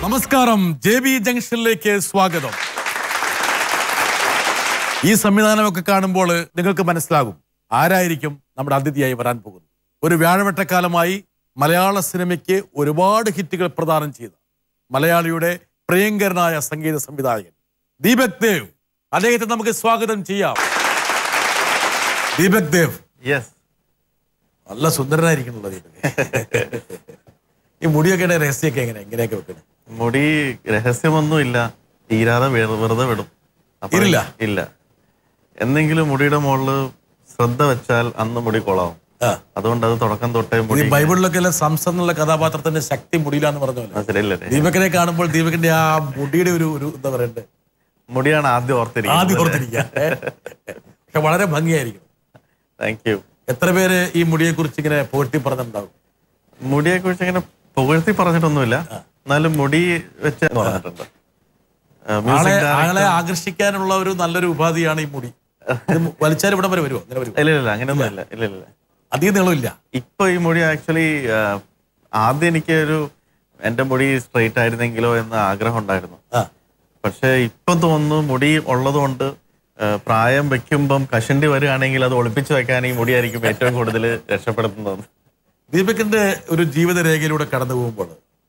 നമസ്കാരം J B ജംഗ്ഷനിലേക്ക് സ്വാഗതം ഈ സംവിധാനമൊക്കെ കാണുമ്പോൾ നിങ്ങൾക്ക് മനസ്സിലാകും ആരായിരിക്കും നമ്മുടെ അതിഥിയായി വരാൻ പോകുന്നത് ഒരു വ്യാഴവട്ടക്കാലമായി മലയാള സിനിമയ്ക്ക് ഒരുപാട് ഹിറ്റുകൾ പ്രദാനം ചെയ്ത മലയാളിയുടെ പ്രിയങ്കരനായ സംഗീത സംവിധായകൻ ദീപക് ദേവ് അദ്ദേഹത്തെ നമുക്ക് സ്വാഗതം ചെയ്യാം ദീപക് ദേവ് യെസ് നല്ല സുന്ദരനായിരിക്കണല്ലോ ദീപക് ഈ മുടിയൊക്കെ രഹസ്യമൊക്കെ എങ്ങനെ എങ്ങനെയൊക്കെ വെക്കണേ മുടി രഹസ്യമൊന്നും ഇല്ല തീരാതെ വെറു- വെറുതെ വിടും അപ്പൊ ഇല്ല? ഇല്ല എന്തെങ്കിലും മുടിയുടെ മുകളില് ശ്രദ്ധ വെച്ചാൽ അന്ന് മുടി കൊളാവും ആ അതുകൊണ്ട് അത് തുടക്കം തൊട്ടേ ഈ മുടി ബൈബിളിലൊക്കെ എല്ലാം സംസം എന്നുള്ള കഥാപാത്രത്തിന്റെ ശക്തി മുടിയിലാന്ന് പറഞ്ഞ പോലെ മനസ്സിലല്ലേ ദീപകിനെ കാണുമ്പോൾ ദീപകിന്റെ ആ മുടിയുടെ ഒരു ഒരു എന്താ പറയണ്ടേ മുടിയാണ് ആദ്യം ആദ്യം ഓർത്തിരിക്കുന്നത് ഓർത്തിരിക്കുക ഏ? പക്ഷെ വളരെ ഭംഗിയായിരിക്കും താങ്ക് യു എത്ര പേര് ഈ മുടിയെ കുറിച്ച് ഇങ്ങനെ പോറ്റി പറഞ്ഞിട്ടുണ്ടാവും മുടിയെ കുറിച്ച് ഇങ്ങനെ പുകഴ്ത്തി പറഞ്ഞിട്ടൊന്നുമില്ല എന്നാലും മുടി വെച്ച് പറഞ്ഞിട്ടുണ്ട് ആ, ആളെ മ്യൂസിക് ഡയറക്ടർ- ആളെ ആകർഷിക്കാനുള്ള ഒരു നല്ലൊരു ഉപാധിയാണ് ഈ മുടി ഇത് വലിച്ചാൽ ഇവിടം വരെ വരുമോ അങ്ങനെ വരുമോ ഇല്ല ഇല്ല അങ്ങനെയൊന്നും ഇല്ല ഇല്ല ഇല്ല അധികം നീളമില്ല ഇപ്പൊ ഈ മുടി ആക്ച്വലി ആദ്യം എനിക്ക് ഒരു എന്റെ മുടി സ്ട്രെയിറ്റ് ആയിരുന്നെങ്കിലോ എന്ന ആഗ്രഹം ഉണ്ടായിരുന്നു ആ പക്ഷെ ഇപ്പൊ തോന്നുന്നു മുടി ഉള്ളതുകൊണ്ട് ആ, പ്രായം വെക്കുമ്പം കഷണ്ടി വരികയാണെങ്കിൽ അത് ഒളിപ്പിച്ചു വെക്കാൻ ഈ മുടിയായിരിക്കും ഏറ്റവും കൂടുതൽ രക്ഷപ്പെടുത്തുന്നത് ദീപകിന്റെ ഒരു ജീവിതരേഖയിലൂടെ കടന്നു പോകുമ്പോൾ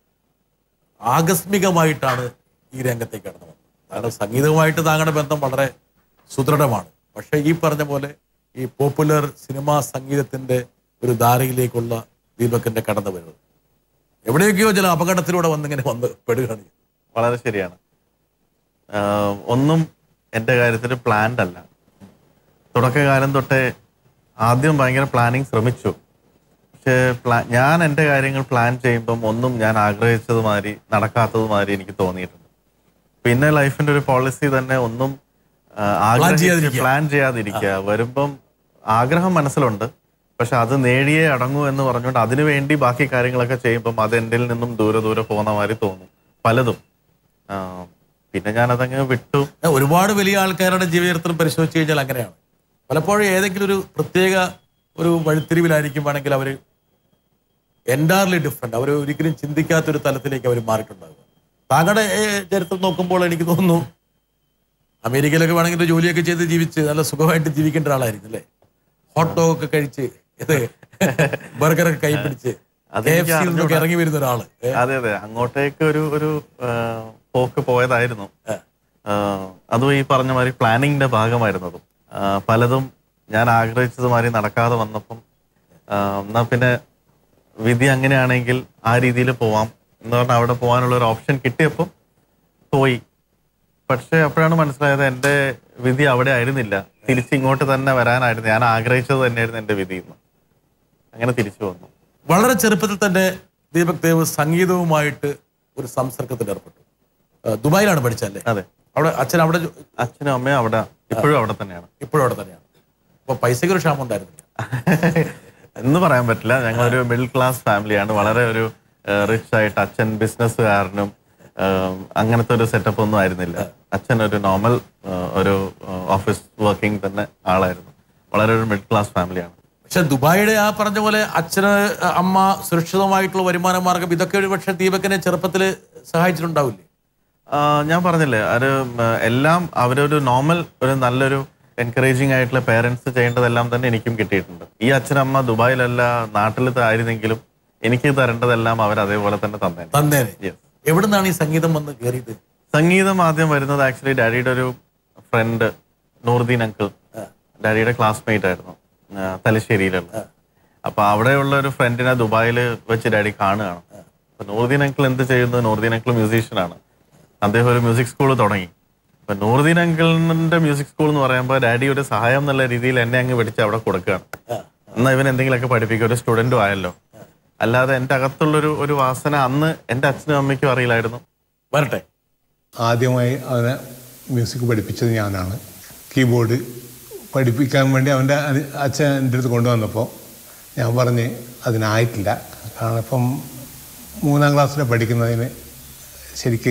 ആകസ്മികമായിട്ടാണ് ഈ രംഗത്തേക്ക് കടന്നു വന്നത് കാരണം സംഗീതവുമായിട്ട് താങ്കളുടെ ബന്ധം വളരെ സുദൃഢമാണ് പക്ഷെ ഈ പറഞ്ഞ പോലെ ഈ പോപ്പുലർ സിനിമാ സംഗീതത്തിന്റെ ഒരു ധാരയിലേക്കുള്ള ദീപകിന്റെ കടന്നു വരുന്നത് എവിടെയൊക്കെയോ ചില അപകടത്തിലൂടെ വന്നിങ്ങനെ വന്ന് പെടുകയാണ് ചെയ്യുന്നത്. വളരെ ശരിയാണ് ആ, ഒന്നും എന്റെ കാര്യത്തിൽ പ്ലാൻഡ് അല്ല തുടക്കകാലം തൊട്ടേ ആദ്യം ഭയങ്കര പ്ലാനിങ് ശ്രമിച്ചു പക്ഷേ പ്ലാ ഞാൻ എൻ്റെ കാര്യങ്ങൾ പ്ലാൻ ചെയ്യുമ്പം ഒന്നും ഞാൻ ആഗ്രഹിച്ചത് മാതിരി നടക്കാത്തത് മാതിരി എനിക്ക് തോന്നിയിട്ടുണ്ട് പിന്നെ ലൈഫിന്റെ ഒരു പോളിസി തന്നെ ഒന്നും ആ, ആഗ്രഹിച്ച് ചെയ്യാതിരിക്കുക. പ്ലാൻ ചെയ്യാതിരിക്കുക വരുമ്പം ആഗ്രഹം മനസ്സിലുണ്ട് പക്ഷെ അത് നേടിയേ അടങ്ങൂ എന്ന് പറഞ്ഞുകൊണ്ട് അതിനു വേണ്ടി ബാക്കി കാര്യങ്ങളൊക്കെ ചെയ്യുമ്പം അത് എൻ്റെ നിന്നും ദൂരെ ദൂരെ പോകുന്ന മാതിരി തോന്നും പലതും ആ, പിന്നെ ഞാൻ അതങ്ങ് വിട്ടു ഒരുപാട് വലിയ ആൾക്കാരുടെ ജീവചരിത്രം പരിശോധിച്ച് കഴിഞ്ഞാൽ അങ്ങനെയാണ് പലപ്പോഴും ഏതെങ്കിലും ഒരു പ്രത്യേക ഒരു വഴിത്തിരിവിലായിരിക്കും വേണമെങ്കിൽ അവർ എൻഡാർലി ഡിഫറെന്റ് അവർ ഒരിക്കലും ചിന്തിക്കാത്തൊരു തലത്തിലേക്ക് അവർ മാറിയിട്ടുണ്ടാകുക താങ്കളുടെ ഏ, ചരിത്രം നോക്കുമ്പോൾ എനിക്ക് തോന്നുന്നു അമേരിക്കയിലൊക്കെ വേണമെങ്കിൽ ഒരു ജോലിയൊക്കെ ചെയ്ത് ജീവിച്ച് നല്ല സുഖമായിട്ട് ജീവിക്കേണ്ട ഒരാളായിരിക്കും അല്ലേ ഹോട്ട് ഡോഗ് ഒക്കെ കഴിച്ച് ഇത് ബർഗറൊക്കെ കൈ പിടിച്ച് കെ എഫ് സിയിൽ നിന്നൊക്കെ ഇറങ്ങി വരുന്ന ഒരാള് ഏ, അതെ അതെ അങ്ങോട്ടേക്ക് ഒരു ഒരു ആ, പോക്ക് പോയതായിരുന്നു ആ, അതും ഈ പറഞ്ഞ മാതിരി പ്ലാനിങ്ങിന്റെ ഭാഗമായിരുന്നതും ആ, പലതും ഞാൻ ആഗ്രഹിച്ചത് മാതിരി നടക്കാതെ വന്നപ്പം ആ, എന്നാ പിന്നെ വിധി അങ്ങനെയാണെങ്കിൽ ആ രീതിയിൽ പോവാം എന്ന് പറഞ്ഞാൽ അവിടെ പോകാനുള്ള ഒരു ഓപ്ഷൻ കിട്ടിയപ്പം പോയി പക്ഷെ അപ്പോഴാണ് മനസ്സിലായത് എൻ്റെ വിധി അവിടെ ആയിരുന്നില്ല തിരിച്ച് ഇങ്ങോട്ട് തന്നെ വരാനായിരുന്നു ഞാൻ ആഗ്രഹിച്ചത് തന്നെയായിരുന്നു എൻ്റെ വിധി എന്ന് അങ്ങനെ തിരിച്ചു വന്നു വളരെ ചെറുപ്പത്തിൽ തന്നെ ദീപക് ദേവ് സംഗീതവുമായിട്ട് ഒരു സംസർഗത്തിൽ ഏർപ്പെട്ടു ആ, ദുബായിലാണ് പഠിച്ചല്ലേ അതെ അവിടെ അച്ഛൻ അവിടെ ജോ- അച്ഛനും അമ്മയും അവിടെ ഇപ്പോഴും അവിടെ തന്നെയാണ് ഇപ്പോഴും അവിടെ തന്നെയാണ് അപ്പൊ പൈസയ്ക്ക് ഒരു ക്ഷാമം ഉണ്ടായിരുന്നില്ല എന്ന് പറയാൻ പറ്റില്ല ഞങ്ങളൊരു മിഡിൽ ക്ലാസ് ഫാമിലിയാണ് വളരെ ഒരു റിച്ച് ആയിട്ട് അച്ഛൻ ബിസിനസ്സുകാരനും അങ്ങനത്തെ ഒരു സെറ്റപ്പ് ഒന്നും ആയിരുന്നില്ല അച്ഛൻ ഒരു നോർമൽ ഒരു ഓഫീസ് വർക്കിംഗ് തന്നെ ആളായിരുന്നു വളരെ ഒരു മിഡിൽ ക്ലാസ് ഫാമിലിയാണ് പക്ഷെ ദുബായിയുടെ ആ പറഞ്ഞ പോലെ അച്ഛന് അമ്മ സുരക്ഷിതമായിട്ടുള്ള വരുമാന മാർഗം ഇതൊക്കെ ഒരു പക്ഷെ ദീപകിനെ ചെറുപ്പത്തിൽ സഹായിച്ചിട്ടുണ്ടാവില്ലേ ആ, ഞാൻ പറഞ്ഞില്ലേ ഒരു ഉം, എല്ലാം അവരൊരു നോർമൽ ഒരു നല്ലൊരു എൻകറേജിങ് ആയിട്ടുള്ള പേരൻസ് ചെയ്യേണ്ടതെല്ലാം തന്നെ എനിക്കും കിട്ടിയിട്ടുണ്ട് ഈ അച്ഛനമ്മ ദുബായിലല്ല നാട്ടിൽ ആയിരുന്നെങ്കിലും എനിക്ക് തരേണ്ടതെല്ലാം അവർ അതേപോലെ തന്നെ തന്നെ തന്നേനെ Yes. എവിടുന്നാണ് ഈ സംഗീതം വന്ന് കയറിയത് സംഗീതം ആദ്യം വരുന്നത് ആക്ച്വലി ഡാഡിയുടെ ഒരു ഫ്രണ്ട് നൂർദീൻ അങ്കിൾ ഡാഡിയുടെ ക്ലാസ്മേറ്റ് ആയിരുന്നു ആ, തലശ്ശേരിയിലുള്ള അപ്പൊ അവിടെയുള്ള ഒരു ഫ്രണ്ടിനെ ദുബായിൽ വെച്ച് ഡാഡി കാണുകയാണ് അപ്പൊ നൂർദീൻ അങ്കിൾ എന്ത് ചെയ്യുന്നു നൂർദീൻ അങ്കിൾ മ്യൂസീഷ്യൻ ആണ് അദ്ദേഹം ഒരു മ്യൂസിക് സ്കൂൾ തുടങ്ങി അപ്പൊ നൂർദീൻ അങ്കിളിന്റെ മ്യൂസിക് സ്കൂൾ എന്ന് പറയുമ്പോൾ ഡാഡി ഒരു സഹായം എന്നുള്ള രീതിയിൽ എന്നെ അങ്ങ് പിടിച്ച് അവിടെ കൊടുക്കുകയാണ് എന്നാൽ ഇവൻ എന്തെങ്കിലുമൊക്കെ പഠിപ്പിക്കുക ഒരു സ്റ്റുഡന്റും ആയല്ലോ അല്ലാതെ എൻ്റെ അകത്തുള്ളൊരു ഒരു വാസന അന്ന് എൻ്റെ അച്ഛനും അമ്മയ്ക്കും അറിയില്ലായിരുന്നു വരട്ടെ ആദ്യമായി അവനെ മ്യൂസിക് പഠിപ്പിച്ചത് ഞാനാണ് കീബോർഡ് പഠിപ്പിക്കാൻ വേണ്ടി അവൻ്റെ അനി- അച്ഛൻ എൻ്റെ അടുത്ത് കൊണ്ടുവന്നപ്പോൾ ഞാൻ പറഞ്ഞ് അതിനായിട്ടില്ല കാരണം ഇപ്പം മൂന്നാം ക്ലാസ്സിൽ പഠിക്കുന്നതിന് ശരിക്ക്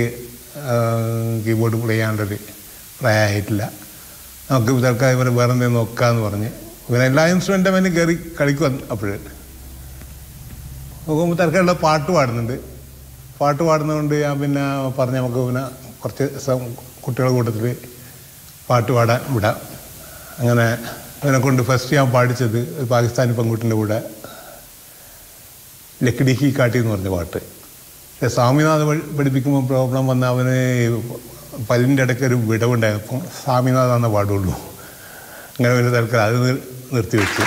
കീബോർഡ് പ്ലേ ചെയ്യാനുള്ളൊരു പ്രായമായിട്ടില്ല നമുക്ക് തൽക്കാലം ഇവരെ വേറെ എന്തെങ്കിലും നോക്കാമെന്ന് പറഞ്ഞ് ഇവൻ എല്ലാ ഇൻസ്ട്രുമെൻറ്റും അവന് കയറി കളിക്കും അപ്പോഴ് നോക്കുമ്പോൾ തൽക്കാലമുള്ള പാട്ട് പാടുന്നുണ്ട് പാട്ട് പാടുന്നതുകൊണ്ട് ഞാൻ പിന്നെ പറഞ്ഞ് നമുക്ക് പിന്നെ കുറച്ച് സം- കുട്ടികളുടെ കൂട്ടത്തിൽ പാട്ട് പാടാൻ വിടാം അങ്ങനെ അവനെ കൊണ്ട് ഫസ്റ്റ് ഞാൻ പാടിച്ചത് ഒരു പാകിസ്ഥാനി പെൺകുട്ടിൻ്റെ കൂടെ ലക്കിടിഹി കാട്ടി എന്ന് പറഞ്ഞ പാട്ട് പക്ഷേ സ്വാമിനാഥ് പഠി- പഠിപ്പിക്കുമ്പോൾ പ്രോബ്ലം വന്ന അവന് പല്ലിൻ്റെ ഇടയ്ക്ക് ഒരു വിടവുണ്ടായപ്പോൾ സ്വാമിനാഥ് എന്ന പാടുള്ളൂ അങ്ങനെ വലിയ തൽക്കാലം അത് നിർ- നിർത്തിവെച്ചു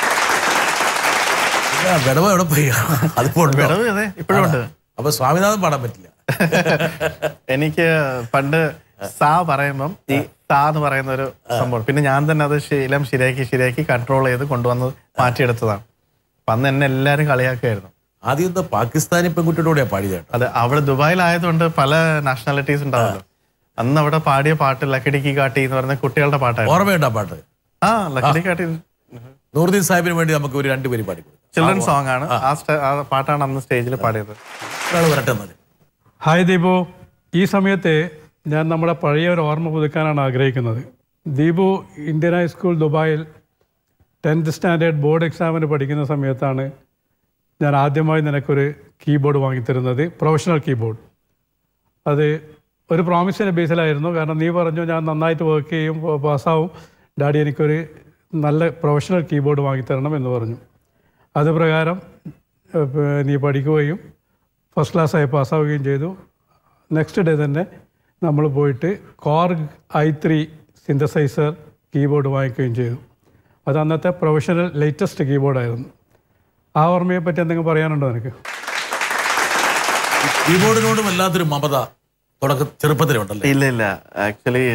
ആ, വിടവ് എവിടെ പോയി അതിപ്പോ ഉണ്ടോ? വിടവ് അതെ ഇപ്പോഴും ഉണ്ട് അപ്പൊ സ്വാമിനാഥൻ പാടാൻ പറ്റില്ല എനിക്ക് പണ്ട് സാ പറയുമ്പം ഈ സാ എന്ന് പറയുന്ന ഒരു സംഭവം പിന്നെ ഞാൻ തന്നെ അത് ശീലം ശരിയാക്കി ശരിയാക്കി കൺട്രോൾ ചെയ്ത് കൊണ്ടുവന്ന് മാറ്റിയെടുത്തതാണ് അപ്പൊ അന്ന് എന്നെ എല്ലാവരും കളിയാക്കുമായിരുന്നു ആദ്യം എന്താ പാകിസ്ഥാനി പെൺകുട്ടിയുടെ കൂടെയാ പാടിയത് കേട്ടോ അത് അവിടെ ദുബായിലായതുകൊണ്ട് പല നാഷണാലിറ്റീസ് ഉണ്ടാവല്ലോ അന്ന് അവിടെ പാടിയ പാട്ട് ലക്കിടിക്കി കാട്ടി എന്ന് പറയുന്ന കുട്ടികളുടെ പാട്ടായിരുന്നു ഓർമ്മയുണ്ടോ ആ പാട്ട് ആ ലക്കിടി കാട്ടി നൂറുദ്ദീൻ സാഹിബിന് വേണ്ടി നമുക്ക് ഒരു രണ്ടുപേരും പാടി കൊടുക്കാം ചിൽഡ്രൻ സോങ് ആണ് ആ സ്റ്റ- ആ പാട്ടാണ് അന്ന് സ്റ്റേജിൽ പാടിയത് ഒരാൾ വരട്ടെ എന്നാല് ഹായ് ദീപു ഈ സമയത്ത് ഞാൻ നമ്മുടെ പഴയ ഒരു ഓർമ്മ പുതുക്കാനാണ് ആഗ്രഹിക്കുന്നത് ദീപു ഇന്ത്യൻ ഹൈസ്കൂൾ ദുബായിൽ ടെൻത്ത് സ്റ്റാൻഡേർഡ് ബോർഡ് എക്സാമിന് പഠിക്കുന്ന സമയത്താണ് ഞാൻ ആദ്യമായി നിനക്കൊരു കീബോർഡ് വാങ്ങിത്തരുന്നത് പ്രൊഫഷണൽ കീബോർഡ് അത് ഒരു പ്രോമിസിൻ്റെ ബേസിലായിരുന്നു കാരണം നീ പറഞ്ഞു ഞാൻ നന്നായിട്ട് വർക്ക് ചെയ്യും പ- പാസ്സാവും ഡാഡി എനിക്കൊരു നല്ല പ്രൊഫഷണൽ കീബോർഡ് വാങ്ങിത്തരണം എന്ന് പറഞ്ഞു അത് പ്രകാരം ഏഹ്, പ- നീ പഠിക്കുകയും ഫസ്റ്റ് ക്ലാസ്സായി പാസ്സാവുകയും ചെയ്തു നെക്സ്റ്റ് ഡേ തന്നെ നമ്മൾ പോയിട്ട് Korg I three synthesizer keyboard വാങ്ങിക്കുകയും ചെയ്തു അത് അന്നത്തെ പ്രൊഫഷണൽ ലേറ്റസ്റ്റ് കീബോർഡായിരുന്നു ആ ഓർമ്മയെ പറ്റി എന്തെങ്കിലും പറയാനുണ്ടോ നിനക്ക് കീബോർഡിനോട് വല്ലാത്തൊരു മമത തുടക്ക ചെറുപ്പത്തിലുണ്ടല്ലേ ഇല്ല ഇല്ല ആക്ച്വലി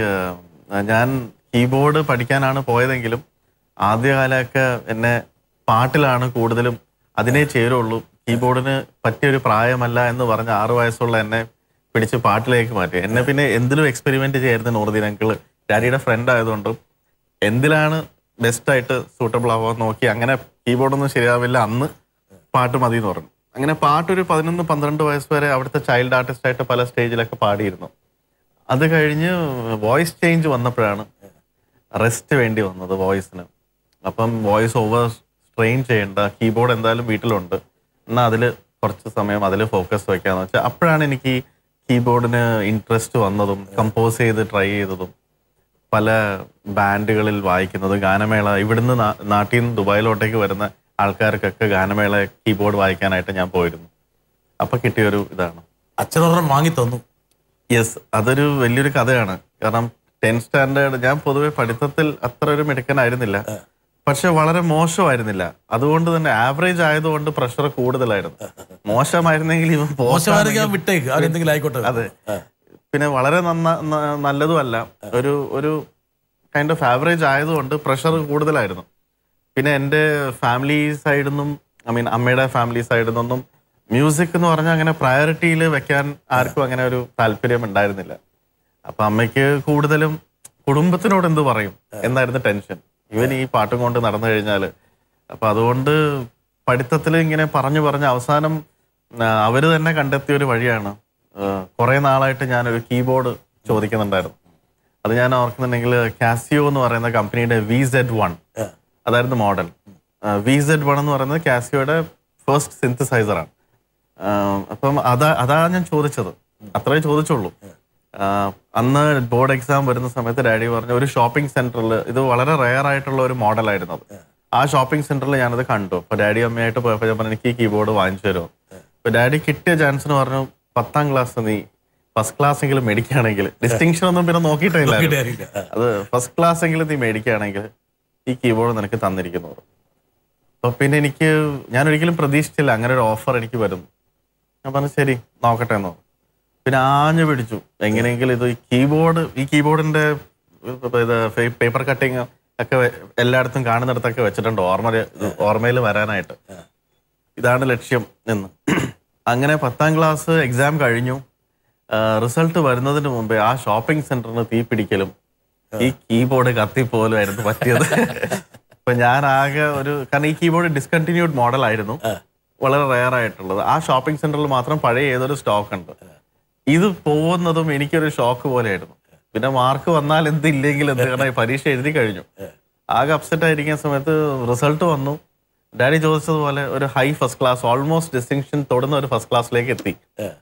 ഞാൻ കീബോർഡ് പഠിക്കാനാണ് പോയതെങ്കിലും ആദ്യകാലമൊക്കെ എന്നെ പാട്ടിലാണ് കൂടുതലും അതിനെ ചേരുള്ളൂ കീബോർഡിന് പറ്റിയൊരു പ്രായമല്ല എന്ന് പറഞ്ഞ ആറു വയസ്സുള്ള എന്നെ പിടിച്ച് പാട്ടിലേക്ക് മാറ്റി എന്നെ പിന്നെ എന്തിലും എക്സ്പെരിമെന്റ് ചെയ്യായിരുന്നു നൂറുദ്ദീൻ അങ്കിള് ഡാഡിയുടെ ഫ്രണ്ട് ആയതുകൊണ്ടും എന്തിലാണ് ബെസ്റ്റ് ആയിട്ട് സൂട്ടബിൾ ആവാൻ നോക്കി അങ്ങനെ കീബോർഡൊന്നും ശരിയാവില്ല അന്ന് പാട്ട് മതി എന്ന് പറഞ്ഞു അങ്ങനെ പാട്ടൊരു പതിനൊന്ന് പന്ത്രണ്ട് വയസ്സ് വരെ അവിടുത്തെ ചൈൽഡ് ആർട്ടിസ്റ്റ് ആയിട്ട് പല സ്റ്റേജിലൊക്കെ പാടിയിരുന്നു അത് കഴിഞ്ഞ് വോയിസ് ചേഞ്ച് വന്നപ്പോഴാണ് റെസ്റ്റ് വേണ്ടി വന്നത് വോയിസിന് അപ്പം വോയിസ് ഓവർ സ്ട്രെയിൻ ചെയ്യേണ്ട കീബോർഡ് എന്തായാലും വീട്ടിലുണ്ട് എന്നാൽ അതിൽ കുറച്ച് സമയം അതിൽ ഫോക്കസ് വയ്ക്കാന്ന് വെച്ചാൽ അപ്പോഴാണ് എനിക്ക് ഈ കീബോർഡിന് ഇൻട്രസ്റ്റ് വന്നതും കമ്പോസ് ചെയ്ത് ട്രൈ ചെയ്തതും പല ബാൻഡുകളിൽ വായിക്കുന്നത് ഗാനമേള ഇവിടുന്ന് നാ- നാട്ടിൽ നിന്ന് ദുബായിലോട്ടേക്ക് വരുന്ന ആൾക്കാർക്കൊക്കെ ഗാനമേള കീബോർഡ് വായിക്കാനായിട്ട് ഞാൻ പോയിരുന്നു അപ്പൊ കിട്ടിയൊരു ഇതാണ് അച്ഛനൊരെണ്ണം വാങ്ങി തന്നു യെസ് അതൊരു വലിയൊരു കഥയാണ് കാരണം ടെൻത്ത് സ്റ്റാൻഡേർഡ് ഞാൻ പൊതുവെ പഠിത്തത്തിൽ അത്ര ഒരു മിടുക്കനായിരുന്നില്ല പക്ഷെ വളരെ മോശമായിരുന്നില്ല അതുകൊണ്ട് തന്നെ ആവറേജ് ആയതുകൊണ്ട് പ്രഷർ കൂടുതലായിരുന്നു മോശമായിരുന്നെങ്കിൽ ഇവൻ മോശമാണെങ്കിൽ അവൻ വിട്ടേക്ക് അവരെന്തെങ്കിലും ആയിക്കോട്ടെ അതെ പിന്നെ വളരെ നന്ന ന- നല്ലതുമല്ല ഒരു ഒരു കൈൻഡ് ഓഫ് ആവറേജ് ആയതുകൊണ്ട് പ്രഷർ കൂടുതലായിരുന്നു പിന്നെ എൻ്റെ ഫാമിലി സൈഡിൽ നിന്നും ഐ മീൻ അമ്മയുടെ ഫാമിലി സൈഡിൽ നിന്നൊന്നും മ്യൂസിക് എന്ന് പറഞ്ഞാൽ അങ്ങനെ പ്രയോറിറ്റിയിൽ വെക്കാൻ ആർക്കും അങ്ങനെ ഒരു താല്പര്യം ഉണ്ടായിരുന്നില്ല അപ്പൊ അമ്മയ്ക്ക് കൂടുതലും കുടുംബത്തിനോട് എന്ത് പറയും എന്നായിരുന്നു ടെൻഷൻ ഇവൻ ഈ പാട്ടും കൊണ്ട് നടന്നു കഴിഞ്ഞാൽ അപ്പൊ അതുകൊണ്ട് പഠിത്തത്തിൽ ഇങ്ങനെ പറഞ്ഞു പറഞ്ഞ് അവസാനം ആ, അവര് തന്നെ കണ്ടെത്തിയ ഒരു വഴിയാണ് കുറെ നാളായിട്ട് ഞാനൊരു കീബോർഡ് ചോദിക്കുന്നുണ്ടായിരുന്നു അത് ഞാൻ ഓർക്കുന്നുണ്ടെങ്കിൽ കാസിയോ എന്ന് പറയുന്ന കമ്പനിയുടെ വി സെഡ് വൺ അതായിരുന്നു മോഡൽ വി സെഡ് വൺ എന്ന് പറയുന്നത് കാസിയോയുടെ ഫസ്റ്റ് സിന്തസൈസറാണ് അപ്പം അതാ അതാ ഞാൻ ചോദിച്ചത് അത്രേ ചോദിച്ചുള്ളൂ ആ, അന്ന് ബോർഡ് എക്സാം വരുന്ന സമയത്ത് ഡാഡി പറഞ്ഞു ഒരു ഷോപ്പിംഗ് സെന്ററിൽ ഇത് വളരെ റെയർ ആയിട്ടുള്ള ഒരു മോഡലായിരുന്നു അത് ആ ഷോപ്പിംഗ് സെന്ററിൽ ഞാനത് കണ്ടു അപ്പൊ ഡാഡി അമ്മയായിട്ട് പോയപ്പോൾ ഞാൻ പറഞ്ഞു എനിക്ക് ഈ കീബോർഡ് വാങ്ങിച്ചു തരുമോ അപ്പൊ ഡാഡി കിട്ടിയ ചാൻസിന് പറഞ്ഞു പത്താം ക്ലാസ് നീ ഫസ്റ്റ് ക്ലാസ് എങ്കിലും മേടിക്കുകയാണെങ്കിൽ ഡിസ്റ്റിങ്ഷൻ ഒന്നും പിന്നെ നോക്കിയിട്ടില്ല നോക്കിയിട്ടേ അത് ഫസ്റ്റ് ക്ലാസ് എങ്കിലും നീ മേടിക്കുകയാണെങ്കിൽ ഈ കീബോർഡ് നിനക്ക് തന്നിരിക്കുന്നു അപ്പൊ പിന്നെ എനിക്ക് ഞാൻ ഒരിക്കലും പ്രതീക്ഷിച്ചില്ല അങ്ങനെ ഒരു ഓഫർ എനിക്ക് വരും ഞാൻ പറഞ്ഞു ശരി നോക്കട്ടെ എന്നോ പിന്നെ ആഞ്ഞു പിടിച്ചു എങ്ങനെയെങ്കിലും ഇത് ഈ കീബോർഡ് ഈ കീബോർഡിന്റെ ഇത് പേപ്പർ കട്ടിങ് ഒക്കെ വെ- എല്ലായിടത്തും കാണുന്നിടത്തൊക്കെ വെച്ചിട്ടുണ്ട് ഓർമ്മ ഓർമ്മയിൽ വരാനായിട്ട് ഇതാണ് ലക്ഷ്യം എന്ന് അങ്ങനെ പത്താം ക്ലാസ് എക്സാം കഴിഞ്ഞു റിസൾട്ട് വരുന്നതിന് മുമ്പേ ആ ഷോപ്പിംഗ് സെന്ററിന് തീ പിടിക്കലും ഈ കീബോർഡ് കത്തിപ്പോലുമായിരുന്നു പറ്റിയത് അപ്പൊ ഞാൻ ആകെ ഒരു കാരണം ഈ കീബോർഡ് ഡിസ്കണ്ടിന്യൂഡ് മോഡൽ ആയിരുന്നു വളരെ റെയർ ആയിട്ടുള്ളത് ആ ഷോപ്പിംഗ് സെന്ററിൽ മാത്രം പഴയ ഏതൊരു സ്റ്റോക്ക് ഉണ്ട് ഇത് പോകുന്നതും എനിക്കൊരു ഷോക്ക് പോലെയായിരുന്നു പിന്നെ മാർക്ക് വന്നാൽ എന്ത് ഇല്ലെങ്കിൽ എന്ത് കാരണം ഈ പരീക്ഷ എഴുതി കഴിഞ്ഞു ആകെ അപ്സെറ്റ് ആയിരിക്കുന്ന സമയത്ത് റിസൾട്ട് വന്നു ഡാഡി ചോദിച്ചതുപോലെ ഒരു high first class almost distinction തൊടുന്ന ഒരു ഫസ്റ്റ് ക്ലാസ്സിലേക്ക് എത്തി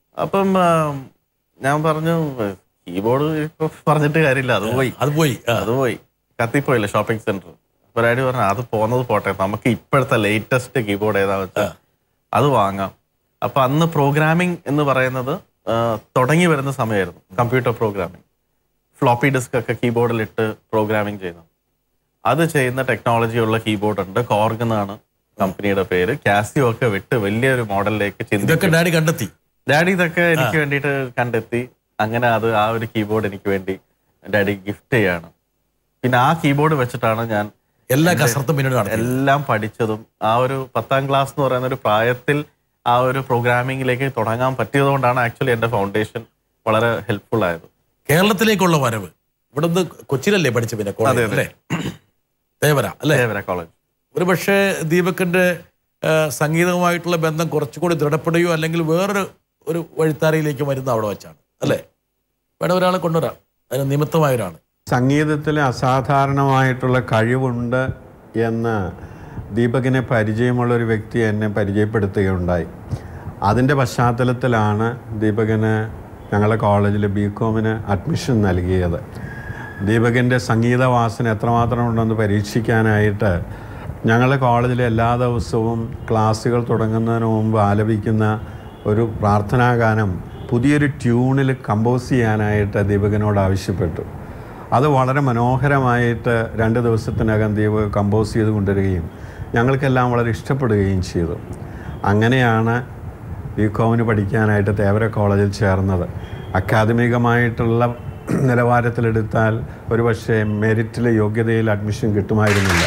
അപ്പം ആ, ഞാൻ പറഞ്ഞു കീബോർഡ് ഇപ്പൊ പറഞ്ഞിട്ട് കാര്യമില്ല അത് പോയി അത് പോയി ആ. അത് പോയി കത്തിപ്പോയില്ല ഷോപ്പിംഗ് സെന്റർ അപ്പൊ ഡാഡി പറഞ്ഞു അത് പോകുന്നത് പോട്ടെ നമുക്ക് ഇപ്പോഴത്തെ ലേറ്റസ്റ്റ് കീബോർഡ് ഏതാ വെച്ചാൽ അത് വാങ്ങാം അപ്പൊ അന്ന് പ്രോഗ്രാമിംഗ് എന്ന് പറയുന്നത് ആ, തുടങ്ങി വരുന്ന സമയമായിരുന്നു കമ്പ്യൂട്ടർ പ്രോഗ്രാമിംഗ് ഫ്ലോപ്പി ഡിസ്ക് ഒക്കെ കീബോർഡിൽ ഇട്ട് പ്രോഗ്രാമിംഗ് ചെയ്യുന്നത് അത് ചെയ്യുന്ന ടെക്നോളജി ഉള്ള കീബോർഡ് ഉണ്ട് കോർഗ് എന്നാണ് കമ്പനിയുടെ പേര് കാസിയോ ഒക്കെ വിട്ട് വലിയൊരു മോഡലിലേക്ക് ചിന്തിച്ചു ഇതൊക്കെ ഡാഡി കണ്ടെത്തി ഡാഡി ഇതൊക്കെ എനിക്ക് വേണ്ടിയിട്ട് കണ്ടെത്തി അങ്ങനെ അത് ആ ഒരു കീബോർഡ് എനിക്ക് വേണ്ടി ഡാഡി ഗിഫ്റ്റ് ചെയ്യാണ് പിന്നെ ആ കീബോർഡ് വെച്ചിട്ടാണ് ഞാൻ എല്ലാ കസർത്തും പിന്നീട് നടത്തി എല്ലാം പഠിച്ചതും ആ ഒരു പത്താം ക്ലാസ് എന്ന് പറയുന്ന ഒരു പ്രായത്തിൽ ആ ഒരു പ്രോഗ്രാമിംഗിലേക്ക് തുടങ്ങാൻ പറ്റിയതുകൊണ്ടാണ് ആക്ച്വലി എന്റെ ഫൗണ്ടേഷൻ വളരെ ഹെൽപ്ഫുൾ ആയത് കേരളത്തിലേക്കുള്ള വരവ് ഇവിടുന്ന് കൊച്ചിയിലല്ലേ പഠിച്ച പിന്നെ കോളേജ് അല്ലേ ദേവര അല്ലേ ദേവര കോളേജ് ഒരു പക്ഷേ ദീപകിന്റെ ആ, സംഗീതവുമായിട്ടുള്ള ബന്ധം കുറച്ചുകൂടി ദൃഢപ്പെടുകയോ അല്ലെങ്കിൽ വേറൊരു ഒരു വഴിത്താരയിലേക്ക് വരുന്ന അവിടെ വെച്ചാണ് അല്ലേ വേണം ഒരാളെ കൊണ്ടുവരാം അതിന് നിമിത്തമായ ഒരാൾ സംഗീതത്തിൽ അസാധാരണമായിട്ടുള്ള കഴിവുണ്ട് എന്ന് ദീപകിനെ പരിചയമുള്ള ഒരു വ്യക്തി എന്നെ പരിചയപ്പെടുത്തുകയുണ്ടായി അതിൻ്റെ പശ്ചാത്തലത്തിലാണ് ദീപകിന് ഞങ്ങളുടെ കോളേജിൽ ബി കോമിന് അഡ്മിഷൻ നൽകിയത് ദീപകിൻ്റെ സംഗീതവാസന എത്രമാത്രം ഉണ്ടെന്ന് പരീക്ഷിക്കാനായിട്ട് ഞങ്ങളുടെ കോളേജിലെ എല്ലാ ദിവസവും ക്ലാസ്സുകൾ തുടങ്ങുന്നതിന് മുമ്പ് ആലപിക്കുന്ന ഒരു പ്രാർത്ഥനാഗാനം പുതിയൊരു ട്യൂണിൽ കമ്പോസ് ചെയ്യാനായിട്ട് ദീപകിനോട് ആവശ്യപ്പെട്ടു അത് വളരെ മനോഹരമായിട്ട് രണ്ട് ദിവസത്തിനകം ദീപ് കമ്പോസ് ചെയ്ത് കൊണ്ടുവരികയും ഞങ്ങൾക്കെല്ലാം വളരെ ഇഷ്ടപ്പെടുകയും ചെയ്തു അങ്ങനെയാണ് ബി കോമിന് പഠിക്കാനായിട്ട് തേവര കോളേജിൽ ചേർന്നത് അക്കാദമികമായിട്ടുള്ള നിലവാരത്തിലെടുത്താൽ ഒരുപക്ഷെ മെറിറ്റിൽ യോഗ്യതയിൽ അഡ്മിഷൻ കിട്ടുമായിരുന്നില്ല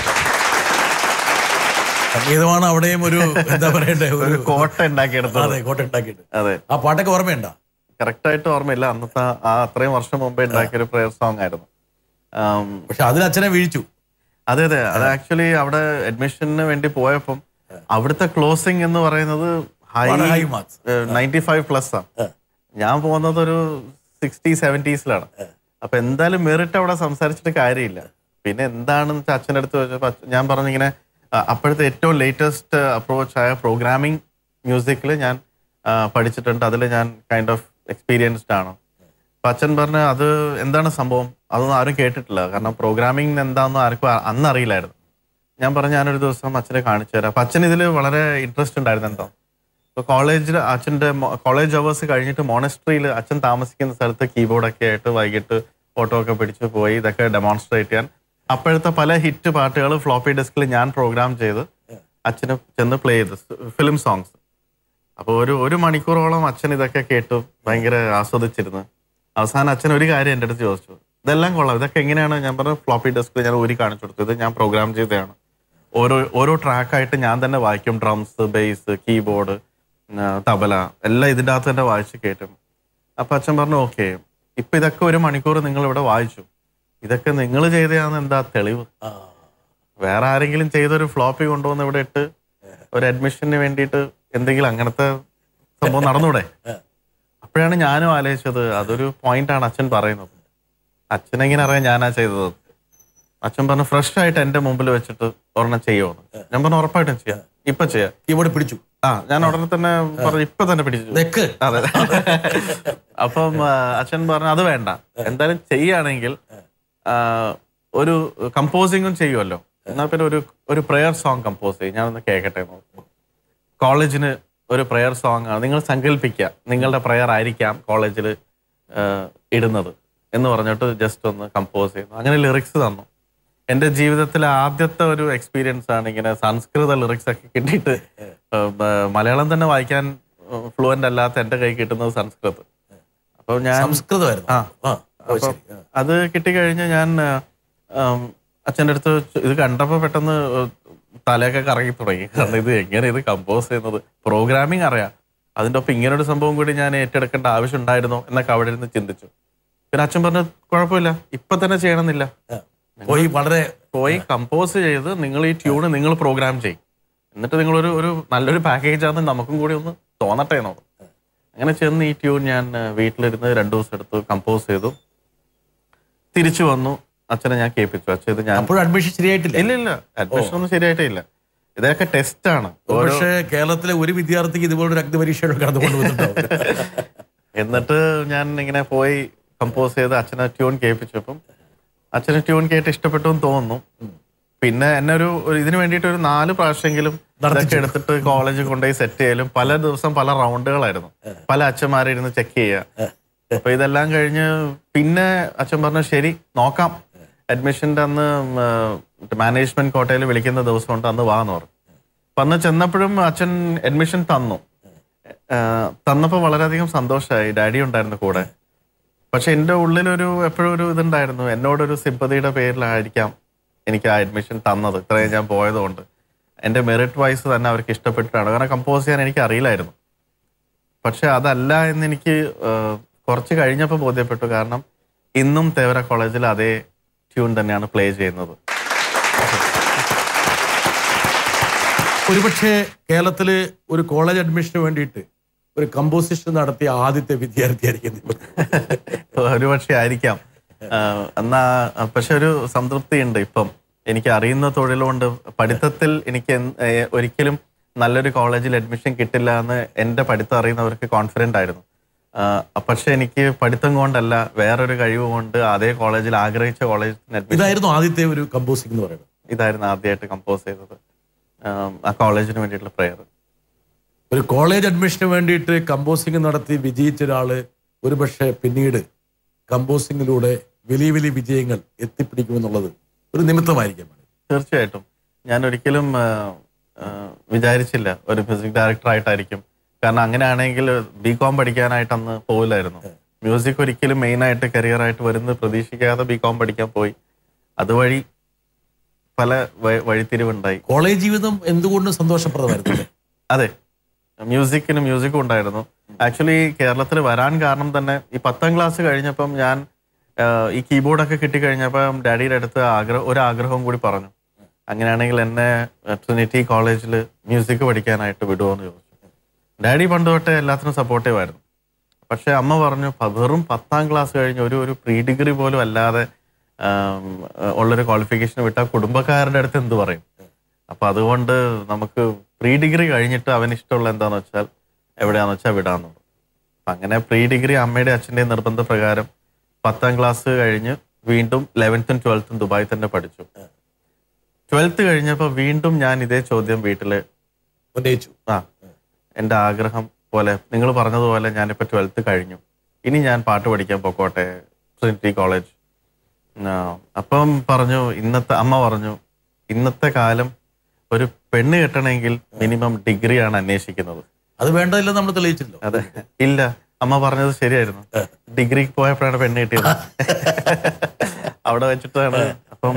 സംഗീതമാണ് അവിടെയും ഒരു എന്താ പറയണ്ടേ ഒരു കോട്ട ഉണ്ടാക്കിയെടുത്തത് അതെ കോട്ട ഉണ്ടാക്കിയിട്ട് അതെ ആ പാട്ടൊക്കെ ഓർമ്മയുണ്ടോ കറക്റ്റ് ആയിട്ട് ഓർമ്മയില്ല അന്നത്തെ ആ അത്രയും വർഷം മുമ്പേ ഉണ്ടാക്കിയ ഒരു പ്രയർ സോങ് ആയിരുന്നു ആം, പക്ഷെ അതിൽ അച്ഛനെ വീഴ്ചു അതെ അതെ അത് ആക്ച്വലി അവിടെ അഡ്മിഷന് വേണ്ടി പോയപ്പം അവിടുത്തെ ക്ലോസിംഗ് എന്ന് പറയുന്നത് ഹൈ വളരെ high marks. Ninety five plus ആണ് ഞാൻ പോകുന്നത് ഒരു സിക്സ്റ്റി സെവൻറ്റീസിലാണ് അപ്പൊ എന്തായാലും മെറിറ്റ് അവിടെ സംസാരിച്ചിട്ട് കാര്യമില്ല പിന്നെ എന്താണെന്ന് വെച്ചാൽ അച്ഛൻ്റെ അടുത്ത് ചോദിച്ചപ്പോൾ അച്ഛൻ- ഞാൻ പറഞ്ഞിങ്ങനെ ആ, അപ്പോഴത്തെ ഏറ്റവും ലേറ്റസ്റ്റ് അപ്രോച്ച് ആയ പ്രോഗ്രാമിംഗ് മ്യൂസിക്കിൽ ഞാൻ ആ, പഠിച്ചിട്ടുണ്ട് അതിൽ ഞാൻ കൈൻഡ് ഓഫ് എക്സ്പീരിയൻസ്ഡ് ആണ് അപ്പൊ അച്ഛൻ പറഞ്ഞ അത് എന്താണ് സംഭവം അതൊന്നും ആരും കേട്ടിട്ടില്ല കാരണം പ്രോഗ്രാമിംഗ് എന്താണെന്ന് ആർക്കും അ- അന്ന് അറിയില്ലായിരുന്നു ഞാൻ പറഞ്ഞു ഞാനൊരു ദിവസം അച്ഛനെ കാണിച്ചു തരാം അപ്പൊ അച്ഛൻ ഇതിൽ വളരെ ഇൻട്രസ്റ്റ് ഉണ്ടായിരുന്നു എന്തോ ഇപ്പൊ കോളേജിൽ അച്ഛൻ്റെ കോളേജ് അവേഴ്സ് കഴിഞ്ഞിട്ട് മോണസ്ട്രിയിൽ അച്ഛൻ താമസിക്കുന്ന സ്ഥലത്ത് കീബോർഡൊക്കെ ആയിട്ട് വൈകിട്ട് ഫോട്ടോ ഒക്കെ പിടിച്ച് പോയി ഇതൊക്കെ ഡെമോൺസ്ട്രേറ്റ് ചെയ്യാൻ അപ്പോഴത്തെ പല ഹിറ്റ് പാട്ടുകൾ ഫ്ലോപ്പി ഡെസ്കിൽ ഞാൻ പ്രോഗ്രാം ചെയ്ത് അച്ഛന് ചെന്ന് പ്ലേ ചെയ്ത് ഫിലിം സോങ്സ് അപ്പോൾ ഒരു ഒരു മണിക്കൂറോളം അച്ഛൻ ഇതൊക്കെ കേട്ടു ഭയങ്കര ആസ്വദിച്ചിരുന്നു അവസാനം അച്ഛൻ ഒരു കാര്യം എൻ്റെ അടുത്ത് ചോദിച്ചു ഇതെല്ലാം കൊള്ളാം ഇതൊക്കെ എങ്ങനെയാണ് ഞാൻ പറഞ്ഞു ഫ്ലോപ്പി ഡെസ്കിൽ ഞാൻ ഊരി കാണിച്ചു കൊടുത്തു ഇത് ഞാൻ പ്രോഗ്രാം ചെയ്തതാണ് ഓരോ ഓരോ ട്രാക്കായിട്ട് ഞാൻ തന്നെ വായിക്കും ഡ്രംസ് ബേസ് കീബോർഡ് തബല എല്ലാം ഇതിൻ്റെ അകത്ത് തന്നെ വായിച്ച് കേട്ടും അപ്പൊ അച്ഛൻ പറഞ്ഞു ഓക്കെ ഇപ്പൊ ഇതൊക്കെ ഒരു മണിക്കൂർ നിങ്ങൾ ഇവിടെ വായിച്ചു ഇതൊക്കെ നിങ്ങൾ ചെയ്തതാണെന്ന് എന്താ തെളിവ് വേറെ ആരെങ്കിലും ചെയ്തൊരു ഫ്ലോപ്പി കൊണ്ടുവന്ന് ഇവിടെ ഇട്ട് ഒരു അഡ്മിഷന് വേണ്ടിയിട്ട് എന്തെങ്കിലും അങ്ങനത്തെ സംഭവം നടന്നൂടെ അപ്പോഴാണ് ഞാനും ആലോചിച്ചത് അതൊരു പോയിന്റാണ് അച്ഛൻ പറയുന്നത് അച്ഛനെങ്ങനെ അറിയാം ഞാനാ ചെയ്തത് അച്ഛൻ പറഞ്ഞു ഫ്രഷ് ആയിട്ട് എന്റെ മുമ്പിൽ വെച്ചിട്ട് ഒരെണ്ണം ചെയ്യുമോ ഞാൻ പറഞ്ഞു ഉറപ്പായിട്ടും ചെയ്യാം ഇപ്പൊ ചെയ്യാം കീബോർഡ് പിടിച്ചു ആ ഞാൻ ഉടനെ തന്നെ പറഞ്ഞു ഇപ്പൊ തന്നെ പിടിച്ചു നെക്ക് അതെ അപ്പം ആ, അച്ഛൻ പറഞ്ഞു അത് വേണ്ട എന്തായാലും ചെയ്യുകയാണെങ്കിൽ ആ, ഒരു കമ്പോസിങ്ങും ചെയ്യുമല്ലോ എന്നാൽ പിന്നെ ഒരു ഒരു പ്രെയർ സോങ് കമ്പോസ് ചെയ്യും ഞാനൊന്ന് കേൾക്കട്ടെ എന്ന് പറഞ്ഞു. കോളേജിന് ഒരു പ്രെയർ സോങ് ആണ് നിങ്ങൾ സങ്കല്പിക്കുക നിങ്ങളുടെ പ്രെയർ ആയിരിക്കാം കോളേജിൽ ഇടുന്നത് എന്ന് പറഞ്ഞിട്ട് ജസ്റ്റ് ഒന്ന് കമ്പോസ് ചെയ്യുന്നു അങ്ങനെ ലിറിക്സ് തന്നു എൻ്റെ ജീവിതത്തിലെ ആദ്യത്തെ ഒരു എക്സ്പീരിയൻസ് ആണ് ഇങ്ങനെ സംസ്കൃത ലിറിക്സ് ഒക്കെ കിട്ടിയിട്ട് ഏഹ്, ബ- മലയാളം തന്നെ വായിക്കാൻ ഫ്ലുവൻ്റ് അല്ലാത്ത എൻ്റെ കൈ കിട്ടുന്നത് സംസ്കൃത് അപ്പോൾ ഞാൻ സംസ്കൃതമായിരുന്നു ആ. ആ ഓ, ശരി ആ. അത് കിട്ടിക്കഴിഞ്ഞ് ഞാൻ ആം, അച്ഛൻ്റെ അടുത്ത് ചോ- ഇത് കണ്ടപ്പോൾ പെട്ടെന്ന് തലയൊക്കെ കറങ്ങി തുടങ്ങി കാരണം ഇത് എങ്ങനെ ഇത് കമ്പോസ് ചെയ്യുന്നത് പ്രോഗ്രാമിംഗ് അറിയാം അതിൻ്റെ ഒപ്പം ഇങ്ങനൊരു സംഭവം കൂടി ഞാൻ ഏറ്റെടുക്കേണ്ട ആവശ്യം ഉണ്ടായിരുന്നോ എന്നൊക്കെ അവിടെ ഇരുന്ന് ചിന്തിച്ചു പിന്നെ അച്ഛൻ പറഞ്ഞു കുഴപ്പമില്ല ഇപ്പൊ തന്നെ ചെയ്യണമെന്നില്ല പോയി വളരെ പോയി കമ്പോസ് ചെയ്ത് നിങ്ങൾ ഈ ട്യൂണ് നിങ്ങൾ പ്രോഗ്രാം ചെയ്യും എന്നിട്ട് നിങ്ങളൊരു ഒരു നല്ലൊരു പാക്കേജ് ആണെന്ന് നമുക്കും കൂടി ഒന്ന് തോന്നട്ടെ എന്നോ അങ്ങനെ ചെന്ന് ഈ ട്യൂൺ ഞാൻ ആ, വീട്ടിലിരുന്ന് രണ്ടു ദിവസം എടുത്ത് കമ്പോസ് ചെയ്തു തിരിച്ചു വന്നു അച്ഛനെ ഞാൻ കേൾപ്പിച്ചു അച്ഛൻ ഇത് ഞാൻ അപ്പോഴും അഡ്മിഷൻ ശരിയായിട്ടില്ല ഇല്ല ഇല്ല അഡ്മിഷൻ ഒന്നും ശരിയായിട്ടേ ഇല്ല ഇതൊക്കെ ടെസ്റ്റാണ് ഓരോ പക്ഷേ കേരളത്തിലെ ഒരു വിദ്യാർത്ഥിക്ക് ഇതുപോലൊരു അഗ്നിപരീക്ഷയുടെ കടന്നുകൊണ്ട് വന്നിട്ടുണ്ടാവും എന്നിട്ട് ഞാൻ ഇങ്ങനെ പോയി കമ്പോസ് ചെയ്ത് അച്ഛനെ ട്യൂൺ കേൾപ്പിച്ചപ്പം അച്ഛന് ട്യൂൺ കേട്ട് ഇഷ്ടപ്പെട്ടു എന്ന് തോന്നുന്നു പിന്നെ എന്നെ ഒരു ഒരു ഇതിന് വേണ്ടിയിട്ട് ഒരു നാല് പ്രാവശ്യമെങ്കിലും ഇതൊക്കെ എടുത്തിട്ട് കോളേജിൽ കൊണ്ടുപോയി സെറ്റ് ചെയ്യലും പല ദിവസം പല റൗണ്ടുകളായിരുന്നു പല അച്ഛന്മാരെ ഇരുന്ന് ചെക്ക് ചെയ്യുക അപ്പൊ ഇതെല്ലാം കഴിഞ്ഞ് പിന്നെ അച്ഛൻ പറഞ്ഞു ശരി നോക്കാം അഡ്മിഷന്റെ അന്ന് മാനേജ്മെന്റ് കോട്ടയിൽ വിളിക്കുന്ന ദിവസമുണ്ട് അന്ന് വാ എന്ന് പറഞ്ഞു അപ്പൊ അന്ന് ചെന്നപ്പോഴും അച്ഛൻ അഡ്മിഷൻ തന്നു ആഹ് തന്നപ്പോൾ വളരെയധികം സന്തോഷമായി ഡാഡി ഉണ്ടായിരുന്നു കൂടെ പക്ഷെ എൻ്റെ ഉള്ളിലൊരു എപ്പോഴും ഒരു ഇതുണ്ടായിരുന്നു എന്നോടൊരു സിമ്പതിയുടെ പേരിലായിരിക്കാം എനിക്ക് ആ അഡ്മിഷൻ തന്നത് ഇത്രയും ഞാൻ പോയതുകൊണ്ട് എൻ്റെ മെറിറ്റ് വൈസ് തന്നെ അവർക്ക് ഇഷ്ടപ്പെട്ടിട്ടാണ് കാരണം കമ്പോസ് ചെയ്യാൻ എനിക്ക് അറിയില്ലായിരുന്നു പക്ഷെ അതല്ല എന്ന് എനിക്ക് ആഹ് കുറച്ച് കഴിഞ്ഞപ്പോൾ ബോധ്യപ്പെട്ടു കാരണം ഇന്നും തേവര കോളേജിൽ അതേ ട്യൂൺ തന്നെയാണ് പ്ലേ ചെയ്യുന്നത് ഒരുപക്ഷെ കേരളത്തില് ഒരു കോളേജ് അഡ്മിഷന് വേണ്ടിയിട്ട് ഒരു കമ്പോസിഷൻ നടത്തിയ ആദ്യത്തെ വിദ്യാർത്ഥിയായിരിക്കും ദീപക്. ഒരുപക്ഷെ ആയിരിക്കാം ആഹ് എന്നാ പക്ഷെ ഒരു സംതൃപ്തി ഉണ്ട് ഇപ്പം എനിക്ക് അറിയുന്ന തൊഴിലുകൊണ്ട് പഠിത്തത്തിൽ എനിക്ക് എന്ത്- ഏഹ് ഒരിക്കലും നല്ലൊരു കോളേജിൽ അഡ്മിഷൻ കിട്ടില്ല എന്ന് എൻ്റെ പഠിത്തം അറിയുന്നവർക്ക് കോൺഫിഡൻ്റ് ആയിരുന്നു ആഹ് പക്ഷെ എനിക്ക് പഠിത്തം കൊണ്ടല്ല വേറൊരു കഴിവ് കൊണ്ട് അതേ കോളേജിൽ ആഗ്രഹിച്ച കോളേജിൽ അഡ്മിഷൻ ഇതായിരുന്നു ആദ്യത്തെ ഒരു കമ്പോസിംഗ് എന്ന് പറയുന്നത് ഇതായിരുന്നു ആദ്യമായിട്ട് കമ്പോസ് ചെയ്തത് ആഹ് ആ കോളേജിന് വേണ്ടിയിട്ടുള്ള പ്രെയർ ഒരു കോളേജ് അഡ്മിഷന് വേണ്ടിയിട്ട് കമ്പോസിംഗ് നടത്തി വിജയിച്ച ഒരാള് ഒരുപക്ഷെ പിന്നീട് കമ്പോസിംഗിലൂടെ വലിയ വലിയ വിജയങ്ങൾ എത്തിപ്പിടിക്കുമെന്നുള്ളത് ഒരു നിമിത്തമായിരിക്കും തീർച്ചയായിട്ടും ഞാൻ ഒരിക്കലും ആ, ആ, വിചാരിച്ചില്ല ഒരു മ്യൂസിക് ഡയറക്ടർ ആയിട്ടായിരിക്കും കാരണം അങ്ങനെയാണെങ്കിൽ ബി കോം പഠിക്കാനായിട്ട് അന്ന് പോകില്ലായിരുന്നു മ്യൂസിക് ഒരിക്കലും മെയിൻ ആയിട്ട് കരിയർ ആയിട്ട് വരുന്നത് പ്രതീക്ഷിക്കാതെ ബി കോം പഠിക്കാൻ പോയി അതുവഴി പല വ- വഴിത്തിരിവുണ്ടായി കോളേജ് ജീവിതം എന്തുകൊണ്ടും സന്തോഷപ്രദമായിരുന്നു അല്ലേ? അതെ മ്യൂസിക്കിന് മ്യൂസിക്കും ഉണ്ടായിരുന്നു ആക്ച്വലി കേരളത്തിൽ വരാൻ കാരണം തന്നെ ഈ പത്താം ക്ലാസ് കഴിഞ്ഞപ്പം ഞാൻ ആ, ഈ കീബോർഡൊക്കെ കിട്ടിക്കഴിഞ്ഞപ്പം ഡാഡിയുടെ അടുത്ത് ആഗ്രഹം ഒരു ആഗ്രഹം കൂടി പറഞ്ഞു അങ്ങനെയാണെങ്കിൽ എന്നെ ട്രിനിറ്റി കോളേജിൽ മ്യൂസിക് പഠിക്കാനായിട്ട് വിടുമോ എന്ന് ചോദിച്ചു ഡാഡി പണ്ട് തൊട്ടേ എല്ലാത്തിനും സപ്പോർട്ടീവ് ആയിരുന്നു പക്ഷെ അമ്മ പറഞ്ഞു "പ- വെറും പത്താം ക്ലാസ് കഴിഞ്ഞ് ഒരു ഒരു പ്രീ ഡിഗ്രി പോലും അല്ലാതെ ആം, ഉള്ളൊരു ക്വാളിഫിക്കേഷൻ വിട്ടാൽ കുടുംബക്കാരുടെ അടുത്ത് എന്ത് പറയും അപ്പൊ അതുകൊണ്ട് നമുക്ക് പ്രീ ഡിഗ്രി കഴിഞ്ഞിട്ട് അവന് ഇഷ്ടമുള്ള എന്താന്ന് വെച്ചാൽ എവിടെയാന്ന് വെച്ചാൽ വിടാന്ന് പറഞ്ഞു അപ്പൊ അങ്ങനെ പ്രീ ഡിഗ്രി അമ്മയുടെ അച്ഛൻ്റെയും നിർബന്ധപ്രകാരം പത്താം ക്ലാസ് കഴിഞ്ഞ് വീണ്ടും ലെവൻത്തും ട്വൽത്തും ദുബായി തന്നെ പഠിച്ചു ട്വൽത്ത് കഴിഞ്ഞപ്പോൾ വീണ്ടും ഞാൻ ഇതേ ചോദ്യം വീട്ടില് ഉന്നയിച്ചു ആ എൻ്റെ ആഗ്രഹം പോലെ നിങ്ങൾ പറഞ്ഞതുപോലെ ഞാനിപ്പോൾ ട്വൽത്ത് കഴിഞ്ഞു ഇനി ഞാൻ പാട്ട് പഠിക്കാൻ പൊക്കോട്ടെ ട്രിനിറ്റി കോളേജ് ആ, അപ്പം പറഞ്ഞു ഇന്നത്തെ അമ്മ പറഞ്ഞു ഇന്നത്തെ കാലം ഒരു പെണ്ണ് കെട്ടണമെങ്കിൽ മിനിമം ഡിഗ്രിയാണ് അന്വേഷിക്കുന്നത് അത് വേണ്ടതില്ല നമ്മൾ തെളിയിച്ചല്ലോ അതെ ഇല്ല അമ്മ പറഞ്ഞത് ശരിയായിരുന്നു ഡിഗ്രി പോയപ്പോഴാണ് പെണ്ണ് കിട്ടിയത് അവിടെ വെച്ചിട്ടാണ് അപ്പം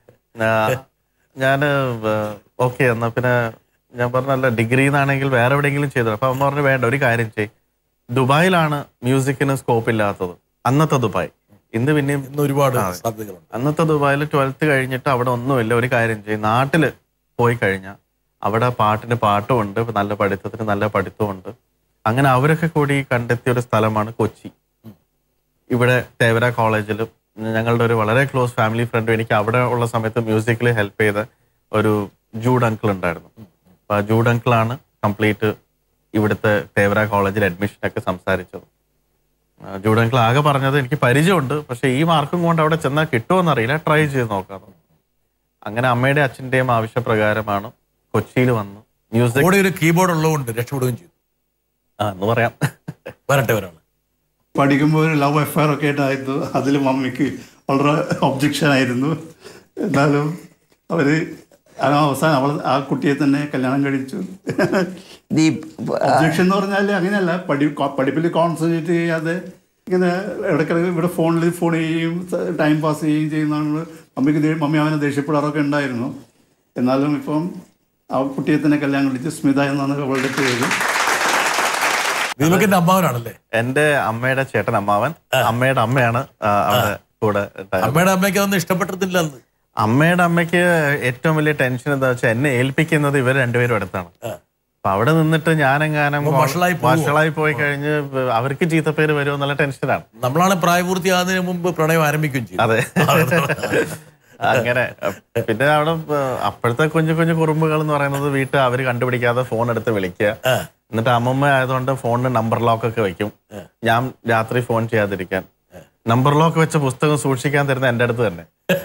ഞാൻ ഓക്കെ എന്നാ പിന്നെ ഞാൻ പറഞ്ഞല്ല ഡിഗ്രി എന്നാണെങ്കിൽ വേറെ എവിടെയെങ്കിലും ചെയ്തത് അപ്പൊ അമ്മ പറഞ്ഞു വേണ്ട ഒരു കാര്യം ചെയ് ദുബായിലാണ് മ്യൂസിക്കിന് സ്കോപ്പ് ഇല്ലാത്തത് അന്നത്തെ ദുബായ് ഇന്ന് പിന്നെയും ഇന്ന് ഒരുപാട് സാധ്യതകളുണ്ട് അന്നത്തെ ദുബായിൽ ട്വൽത്ത് കഴിഞ്ഞിട്ട് അവിടെ ഒന്നുമില്ല ഒരു കാര്യം ചെയ്യും നാട്ടില് പോയി കഴിഞ്ഞാൽ അവിടെ പാട്ടിന് പാട്ടുമുണ്ട് നല്ല പഠിത്തത്തിന് നല്ല പഠിത്തമുണ്ട് അങ്ങനെ അവരൊക്കെ കൂടി കണ്ടെത്തിയ ഒരു സ്ഥലമാണ് കൊച്ചി ഇവിടെ തേവര കോളേജിൽ ഞങ്ങളുടെ ഒരു വളരെ ക്ലോസ് ഫാമിലി ഫ്രണ്ടും എനിക്ക് അവിടെ ഉള്ള സമയത്ത് മ്യൂസിക്കിൽ ഹെൽപ്പ് ചെയ്ത ഒരു ജൂഡ് അങ്കിൾ ഉണ്ടായിരുന്നു അപ്പൊ ആ ജൂഡ് അങ്കിളാണ് കംപ്ലീറ്റ് ഇവിടുത്തെ തേവര കോളേജിൽ അഡ്മിഷൻ ഒക്കെ സംസാരിച്ചത് ആ, ജൂഡ് അങ്കിൾ ആകെ പറഞ്ഞത് എനിക്ക് പരിചയമുണ്ട് പക്ഷെ ഈ മാർക്കും കൊണ്ട് അവിടെ ചെന്നാൽ കിട്ടുമോ അറിയില്ല ട്രൈ ചെയ്ത് നോക്കാം അങ്ങനെ അമ്മയുടെ അച്ഛൻ്റെയും ആവശ്യപ്രകാരമാണ് കൊച്ചിയിൽ വന്ന് മ്യൂസിക് കൂടെ ഒരു കീബോർഡ് ഉള്ളതുകൊണ്ട് രക്ഷപ്പെടുകയും ചെയ്തു ആ എന്ന് പറയാം വരട്ടെ ഒരാൾ പഠിക്കുമ്പോൾ ഒരു ലവ് അഫയർ ഒക്കെ ആയിട്ടായിരുന്നു അതിൽ മമ്മിക്ക് വളരെ ഒബ്ജക്ഷൻ ആയിരുന്നു എന്നാലും അവർ അവസാനം അവൾ ആ കുട്ടിയെ തന്നെ കല്യാണം കഴിച്ചു ദീപ് ഒബ്ജക്ഷൻ എന്ന് പറഞ്ഞാൽ അങ്ങനെയല്ല പഠി പഠിപ്പിൽ കോൺസെൻട്രേറ്റ് ചെയ്യാതെ ഇങ്ങനെ ഇടയ്ക്കിടയ്ക്ക് ഇവിടെ ഫോണിൽ ഫോൺ ചെയ്യുകയും ടൈം പാസ് ചെയ്യുകയും ചെയ്യുന്നതാണ് മമ്മിക്ക് ദേ- മമ്മി അവനെ ദേഷ്യപ്പെടാറൊക്കെ ഉണ്ടായിരുന്നു എന്നാലും ഇപ്പം ആ കുട്ടിയെ തന്നെ കല്യാണം കഴിച്ചു സ്മിത എന്നാണ് അവളുടെ പേര് ദീപകിന്റെ അമ്മാവനാണല്ലേ എന്റെ അമ്മയുടെ ചേട്ടൻ അമ്മാവൻ അമ്മയുടെ അമ്മയാണ് ആ, അവിടെ കൂടെ ഉണ്ടായിരുന്നത്. അമ്മയുടെ അമ്മയ്ക്ക് അതൊന്നും ഇഷ്ടപ്പെട്ടിട്ടില്ല അന്ന് അമ്മയുടെ അമ്മയ്ക്ക് ഏറ്റവും വലിയ ടെൻഷൻ എന്താ വെച്ചാൽ എന്നെ ഏൽപ്പിക്കുന്നത് ഇവർ രണ്ടുപേരും അടുത്താണ് അപ്പൊ അവിടെ നിന്നിട്ട് ഞാനെങ്ങാനും അപ്പൊ വഷളായി പോവോ? വഷളായി പോയി കഴിഞ്ഞ് അവർക്ക് ചീത്തപ്പേര് വരുമോ എന്നുള്ള ടെൻഷനാണ് നമ്മളാണ് പ്രായപൂർത്തിയാകുന്നതിന് മുമ്പ് പ്രണയം ആരംഭിക്കുകയും ചെയ്തു അതെ അങ്ങനെ പിന്നെ അവിടെ ആ, അപ്പോഴത്തെ കുഞ്ഞു കുഞ്ഞു കുറുമ്പുകൾ എന്ന് പറയുന്നത് വീട്ടിൽ അവര് കണ്ടുപിടിക്കാതെ ഫോൺ എടുത്ത് വിളിക്കുക എന്നിട്ട് അമ്മമ്മ ആയതുകൊണ്ട് ഫോണിന് നമ്പർ ലോക്ക് ഒക്കെ വെക്കും ഞാൻ രാത്രി ഫോൺ ചെയ്യാതിരിക്കാൻ നമ്പർ ലോക്ക് വെച്ച പുസ്തകം സൂക്ഷിക്കാൻ തരുന്ന എന്റെ അടുത്ത് തന്നെ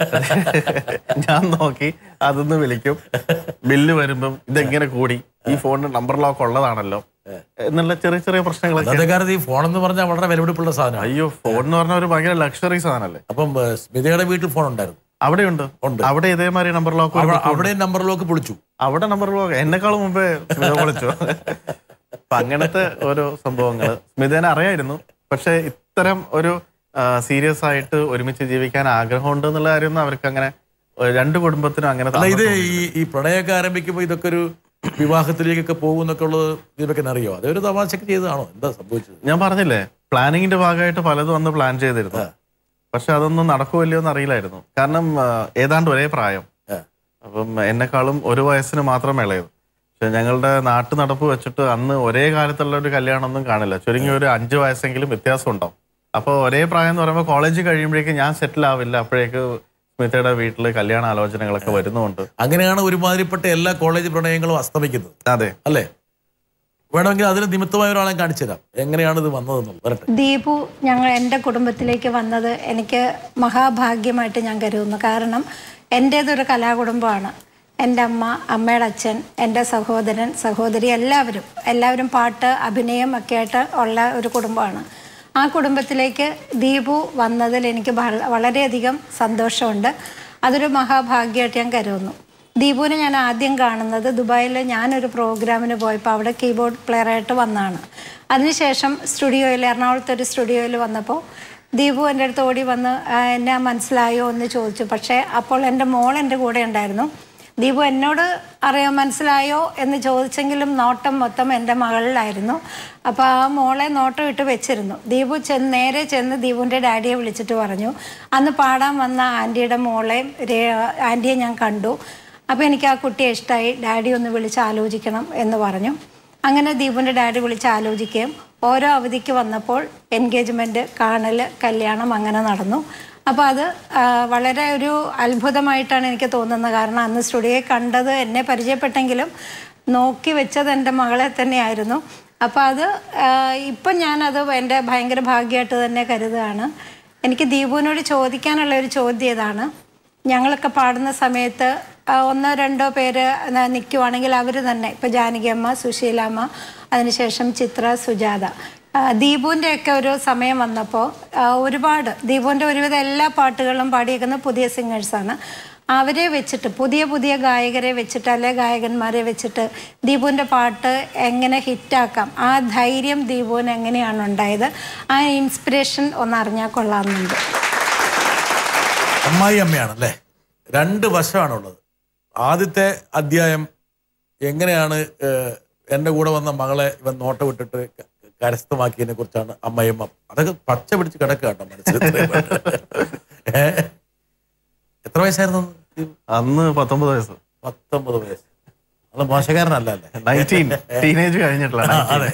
ഞാൻ നോക്കി അതൊന്ന് വിളിക്കും ബില്ല് വരുമ്പം ഇതെങ്ങനെ കൂടി ഈ ഫോണിന് നമ്പർ ലോക്ക് ഉള്ളതാണല്ലോ എന്നുള്ള ചെറിയ ചെറിയ പ്രശ്നങ്ങളൊക്കെ അന്നത്തെ കാലത്ത് ഈ ഫോൺ എന്ന് പറഞ്ഞാൽ വളരെ വിലപിടിപ്പുള്ള സാധനമാണ് അയ്യോ ഫോൺ എന്ന് പറഞ്ഞ ഒരു ഭയങ്കര ലക്ഷറി സാധനമല്ലേ അപ്പം ഏ, സ്മിതയുടെ വീട്ടിൽ ഫോൺ ഉണ്ടായിരുന്നു അവിടെയുണ്ട് അവിടെ ഇതേമാതിരി നമ്പർ ലോക്ക് അവ- അവിടെ നമ്പറിലൊക്കെ പൊളിച്ചു അവിടെ നമ്പർ ലോക്ക് എന്നെക്കാളും മുമ്പേ സ്മിത വിളിച്ചു അപ്പൊ അങ്ങനത്തെ ഓരോ സംഭവങ്ങള് സ്മിതേനെ അറിയായിരുന്നു പക്ഷെ ഇത്തരം ഒരു സീരിയസ് ആയിട്ട് ഒരുമിച്ച് ജീവിക്കാൻ ആഗ്രഹമുണ്ട് എന്നുള്ള കാര്യമൊന്നും അവർക്ക് അങ്ങനെ ഏഹ്, രണ്ട് കുടുംബത്തിനും അങ്ങനെ അല്ല ഇത് താമസം ഈ ഈ പ്രണയമൊക്കെ ആരംഭിക്കുമ്പോൾ ഇതൊക്കെ ഒരു വിവാഹത്തിലേക്കൊക്കെ പോകും എന്നൊക്കെ ഉള്ളത് ദീപക്കൻ അറിയോ അതൊരു തമാശക്ക് ചെയ്തതാണോ എന്താ സംഭവിച്ചത് ഞാൻ പറഞ്ഞില്ലേ പ്ലാനിങ്ങിന്റെ ഭാഗമായിട്ട് പലതും അന്ന് പ്ലാൻ ചെയ്തിരുന്നു പക്ഷെ അതൊന്നും നടക്കുമല്ലോ എന്ന് അറിയില്ലായിരുന്നു കാരണം ആ, ഏതാണ്ട് ഒരേ പ്രായം അപ്പം എന്നെക്കാളും ഒരു വയസ്സിന് മാത്രം ഇളയത് പക്ഷെ ഞങ്ങളുടെ നാട്ടു നടപ്പ് വെച്ചിട്ട് അന്ന് ഒരേ കാലത്തുള്ള ഒരു കല്യാണം ഒന്നും കാണില്ല ചുരുങ്ങി ഒരു അഞ്ച് വയസ്സെങ്കിലും വ്യത്യാസം ഉണ്ടാവും അപ്പോൾ ഒരേ പ്രായം എന്ന് പറയുമ്പോൾ കോളേജ് കഴിയുമ്പോഴേക്ക് ഞാൻ സെറ്റിൽ ആവില്ല അപ്പോഴേക്ക് സ്മിതയുടെ വീട്ടിൽ കല്യാണ ആലോചനകളൊക്കെ വരുന്നുണ്ട് അങ്ങനെയാണ് ഒരുമാതിരിപ്പെട്ട എല്ലാ കോളേജ് പ്രണയങ്ങളും അസ്തമിക്കുന്നത് അതെ അല്ലേ വേണമെങ്കിൽ അതിന് നിമിത്തമായ ഒരാളെ കാണിച്ചു തരാം എങ്ങനെയാണ് ഇത് വന്നതെന്നുള്ളത് വരട്ടെ ദീപു ഞങ്ങൾ എൻ്റെ കുടുംബത്തിലേക്ക് വന്നത് എനിക്ക് മഹാഭാഗ്യമായിട്ട് ഞാൻ കരുതുന്നു കാരണം എൻ്റേതൊരു കലാകുടുംബമാണ് എൻ്റെ അമ്മ അമ്മയുടെ അച്ഛൻ എൻ്റെ സഹോദരൻ സഹോദരി എല്ലാവരും എല്ലാവരും പാട്ട് അഭിനയം ഒക്കെ ആയിട്ട് ഉള്ള ഒരു കുടുംബമാണ് ആ കുടുംബത്തിലേക്ക് ദീപു വന്നതിൽ എനിക്ക് വള- വളരെയധികം സന്തോഷമുണ്ട് അതൊരു മഹാഭാഗ്യമായിട്ട് ഞാൻ കരുതുന്നു ദീപുവിനെ ഞാൻ ആദ്യം കാണുന്നത് ദുബായിൽ ഞാനൊരു പ്രോഗ്രാമിന് പോയപ്പോൾ അവിടെ കീബോർഡ് പ്ലെയറായിട്ട് വന്നതാണ് അതിനുശേഷം സ്റ്റുഡിയോയിൽ എറണാകുളത്ത് ഒരു സ്റ്റുഡിയോയിൽ വന്നപ്പോൾ ദീപു എൻ്റെ അടുത്ത് ഓടി വന്ന് "ആ, എന്നെ മനസ്സിലായോ എന്ന് ചോദിച്ചു പക്ഷേ അപ്പോൾ എൻ്റെ മോൾ എൻ്റെ കൂടെ ഉണ്ടായിരുന്നു ദീപു എന്നോട് അറിയാൻ മനസ്സിലായോ എന്ന് ചോദിച്ചെങ്കിലും നോട്ടം മൊത്തം എൻ്റെ മകളിലായിരുന്നു അപ്പോൾ ആ മോളെ നോട്ടം ഇട്ട് വെച്ചിരുന്നു ദീപു ചെന്ന് നേരെ ചെന്ന് ദീപുവിൻ്റെ ഡാഡിയെ വിളിച്ചിട്ട് പറഞ്ഞു അന്ന് പാടാൻ വന്ന ആൻറ്റിയുടെ മോളെ ആൻറ്റിയെ ഞാൻ കണ്ടു അപ്പോൾ എനിക്ക് ആ കുട്ടിയെ ഇഷ്ടമായി ഡാഡി ഒന്ന് വിളിച്ച് ആലോചിക്കണം എന്ന് പറഞ്ഞു അങ്ങനെ ദീപുവിൻ്റെ ഡാഡി വിളിച്ച് ആലോചിക്കുകയും ഓരോ അവധിക്ക് വന്നപ്പോൾ എൻഗേജ്മെൻറ്റ് കാണൽ കല്യാണം അങ്ങനെ നടന്നു അപ്പോൾ അത് ആ, വളരെ ഒരു അത്ഭുതമായിട്ടാണ് എനിക്ക് തോന്നുന്നത് കാരണം അന്ന് സ്റ്റുഡിയോയിൽ കണ്ടത് എന്നെ പരിചയപ്പെട്ടെങ്കിലും നോക്കി വെച്ചത് എൻ്റെ മകളെ തന്നെയായിരുന്നു അപ്പോൾ അത് ആ, ഇപ്പം ഞാനത് എൻ്റെ ഭയങ്കര ഭാഗ്യമായിട്ട് തന്നെ കരുതുകയാണ് എനിക്ക് ദീപുവിനോട് ചോദിക്കാനുള്ള ഒരു ചോദ്യം ഇതാണ് ഞങ്ങളൊക്കെ പാടുന്ന സമയത്ത് ആ, ഒന്നോ രണ്ടോ പേര് ന- നിൽക്കുവാണെങ്കിൽ അവർ തന്നെ ഇപ്പോൾ ജാനകിയമ്മ സുശീലാമ്മ അതിനുശേഷം ചിത്ര സുജാത ആ, ദീപുവിൻ്റെ ഒക്കെ ഒരു സമയം വന്നപ്പോൾ ആ, ഒരുപാട് ദീപുവിൻ്റെ ഒരുവിധം എല്ലാ പാട്ടുകളും പാടിയേക്കുന്ന പുതിയ സിംഗേഴ്സാണ് അവരെ വെച്ചിട്ട് പുതിയ പുതിയ ഗായകരെ വെച്ചിട്ട് അല്ലെ ഗായകന്മാരെ വെച്ചിട്ട് ദീപുവിൻ്റെ പാട്ട് എങ്ങനെ ഹിറ്റാക്കാം ആ ധൈര്യം ദീപുവിന് എങ്ങനെയാണ് ഉണ്ടായത് ആ ഇൻസ്പിറേഷൻ ഒന്ന് അറിഞ്ഞാൽ കൊള്ളാമെന്നുണ്ട് അമ്മായി അമ്മയാണ് അല്ലേ രണ്ട് വശമാണുള്ളത് ആദ്യത്തെ അധ്യായം എങ്ങനെയാണ് ഏഹ്, എൻ്റെ കൂടെ വന്ന മകളെ ഇവൻ നോട്ടം വിട്ടിട്ട് ക- കരസ്ഥമാക്കിയതിനെ കുറിച്ചാണ് അമ്മയമ്മ അതൊക്കെ പച്ച പിടിച്ച് കിടക്കുക കേട്ടോ മനസ്സിൽ ഏ? എത്ര വയസ്സായിരുന്നു അന്ന്? അന്ന് പത്തൊമ്പത് വയസ്സ് പത്തൊമ്പത് വയസ്സ് അത് മോശക്കാരനല്ല അല്ലേ നയൻറ്റീൻ ടീനേജ് കഴിഞ്ഞിട്ടുള്ള ആ, അതെ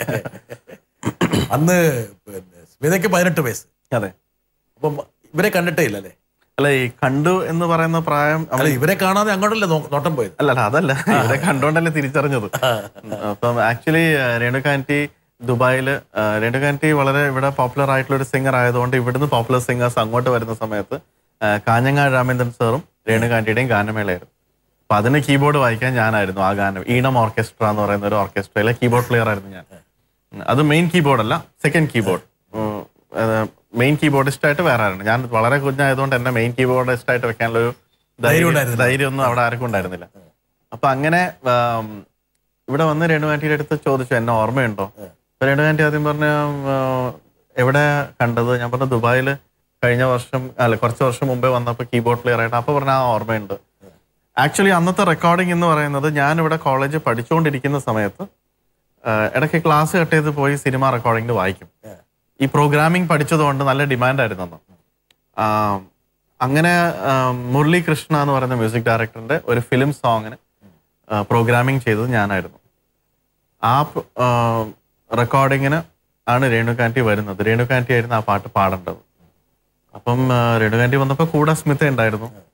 അന്ന് പിന്നെ സ്മിതയ്ക്ക് പതിനെട്ട് വയസ്സ് അതെ അപ്പം ഇവരെ കണ്ടിട്ടേ ഇല്ല അല്ലേ അല്ല ഈ കണ്ടു എന്ന് പറയുന്ന പ്രായം അല്ല ഇവരെ കാണാതെ അങ്ങോട്ടല്ലേ നോ- നോട്ടം പോയത് അല്ല അല്ല അതല്ല ഇവിടെ കണ്ടോണ്ടല്ലേ തിരിച്ചറിഞ്ഞത് അപ്പം ആക്ച്വലി രേണുകാന്റി ദുബായില് ആ, രേണുകാന്റി വളരെ ഇവിടെ പോപ്പുലർ ആയിട്ടുള്ള ഒരു സിംഗർ ആയതുകൊണ്ട് ഇവിടുന്ന് പോപ്പുലർ സിംഗേഴ്സ് അങ്ങോട്ട് വരുന്ന സമയത്ത് ആ, കാഞ്ഞങ്ങാട് രാമേന്ദ്രൻ സാറും രേണുകാന്റിയുടെയും ഗാനമേളയായിരുന്നു അപ്പൊ അതിന് കീബോർഡ് വായിക്കാൻ ഞാനായിരുന്നു ആ ഗാനം ഈണം ഓർക്കസ്ട്ര എന്ന് പറയുന്ന ഒരു ഓർക്കസ്ട്രയിലെ കീബോർഡ് പ്ലെയർ ആയിരുന്നു ഞാൻ ഉം, അത് മെയിൻ കീബോർഡ് അല്ല സെക്കൻഡ് കീബോർഡ് മെയിൻ കീബോർഡിസ്റ്റ് ആയിട്ട് വേറെ ആയിരുന്നു ഞാൻ വളരെ കുഞ്ഞായതുകൊണ്ട് എന്നെ മെയിൻ കീബോർഡിസ്റ്റ് ആയിട്ട് വെക്കാനുള്ള ഒരു ധൈര്യം ഉണ്ടായിരുന്നില്ല. ധൈര്യമൊന്നും അവിടെ ആർക്കും ഉണ്ടായിരുന്നില്ല അപ്പൊ അങ്ങനെ ആം, ഇവിടെ വന്ന് രേണുകാന്റിയുടെ അടുത്ത് ചോദിച്ചു എന്നെ ഓർമ്മയുണ്ടോ അപ്പൊ രേണുകാന്റി ആദ്യം പറഞ്ഞ എവിടെ കണ്ടത് ഞാൻ പറഞ്ഞു ദുബായിൽ കഴിഞ്ഞ വർഷം അല്ല കുറച്ച് വർഷം മുമ്പേ വന്നപ്പോൾ കീബോർഡ് പ്ലെയർ ആയിട്ട് അപ്പൊ പറഞ്ഞ ആ ഓർമ്മയുണ്ട് ആക്ച്വലി അന്നത്തെ റെക്കോർഡിംഗ് എന്ന് പറയുന്നത് ഞാൻ ഇവിടെ കോളേജ് പഠിച്ചുകൊണ്ടിരിക്കുന്ന സമയത്ത് ആ, ഇടയ്ക്ക് ക്ലാസ് കട്ട് ചെയ്ത് പോയി സിനിമ റെക്കോർഡിംഗ് വായിക്കും ഈ പ്രോഗ്രാമിംഗ് പഠിച്ചതുകൊണ്ട് നല്ല ഡിമാൻഡായിരുന്നു അന്ന് ആ, അങ്ങനെ ആ, മുരളി കൃഷ്ണ എന്ന് പറയുന്ന മ്യൂസിക് ഡയറക്ടറിന്റെ ഒരു ഫിലിം സോങ്ങിന് പ്രോഗ്രാമിംഗ് ചെയ്തത് ഞാനായിരുന്നു ആ റെക്കോർഡിങ്ങിന് ആണ് രേണുകാന്റി വരുന്നത് രേണുകാന്റി ആയിരുന്നു ആ പാട്ട് പാടേണ്ടത് അപ്പം ആ, രേണുകാന്റി വന്നപ്പോൾ കൂടെ സ്മിത ഉണ്ടായിരുന്നു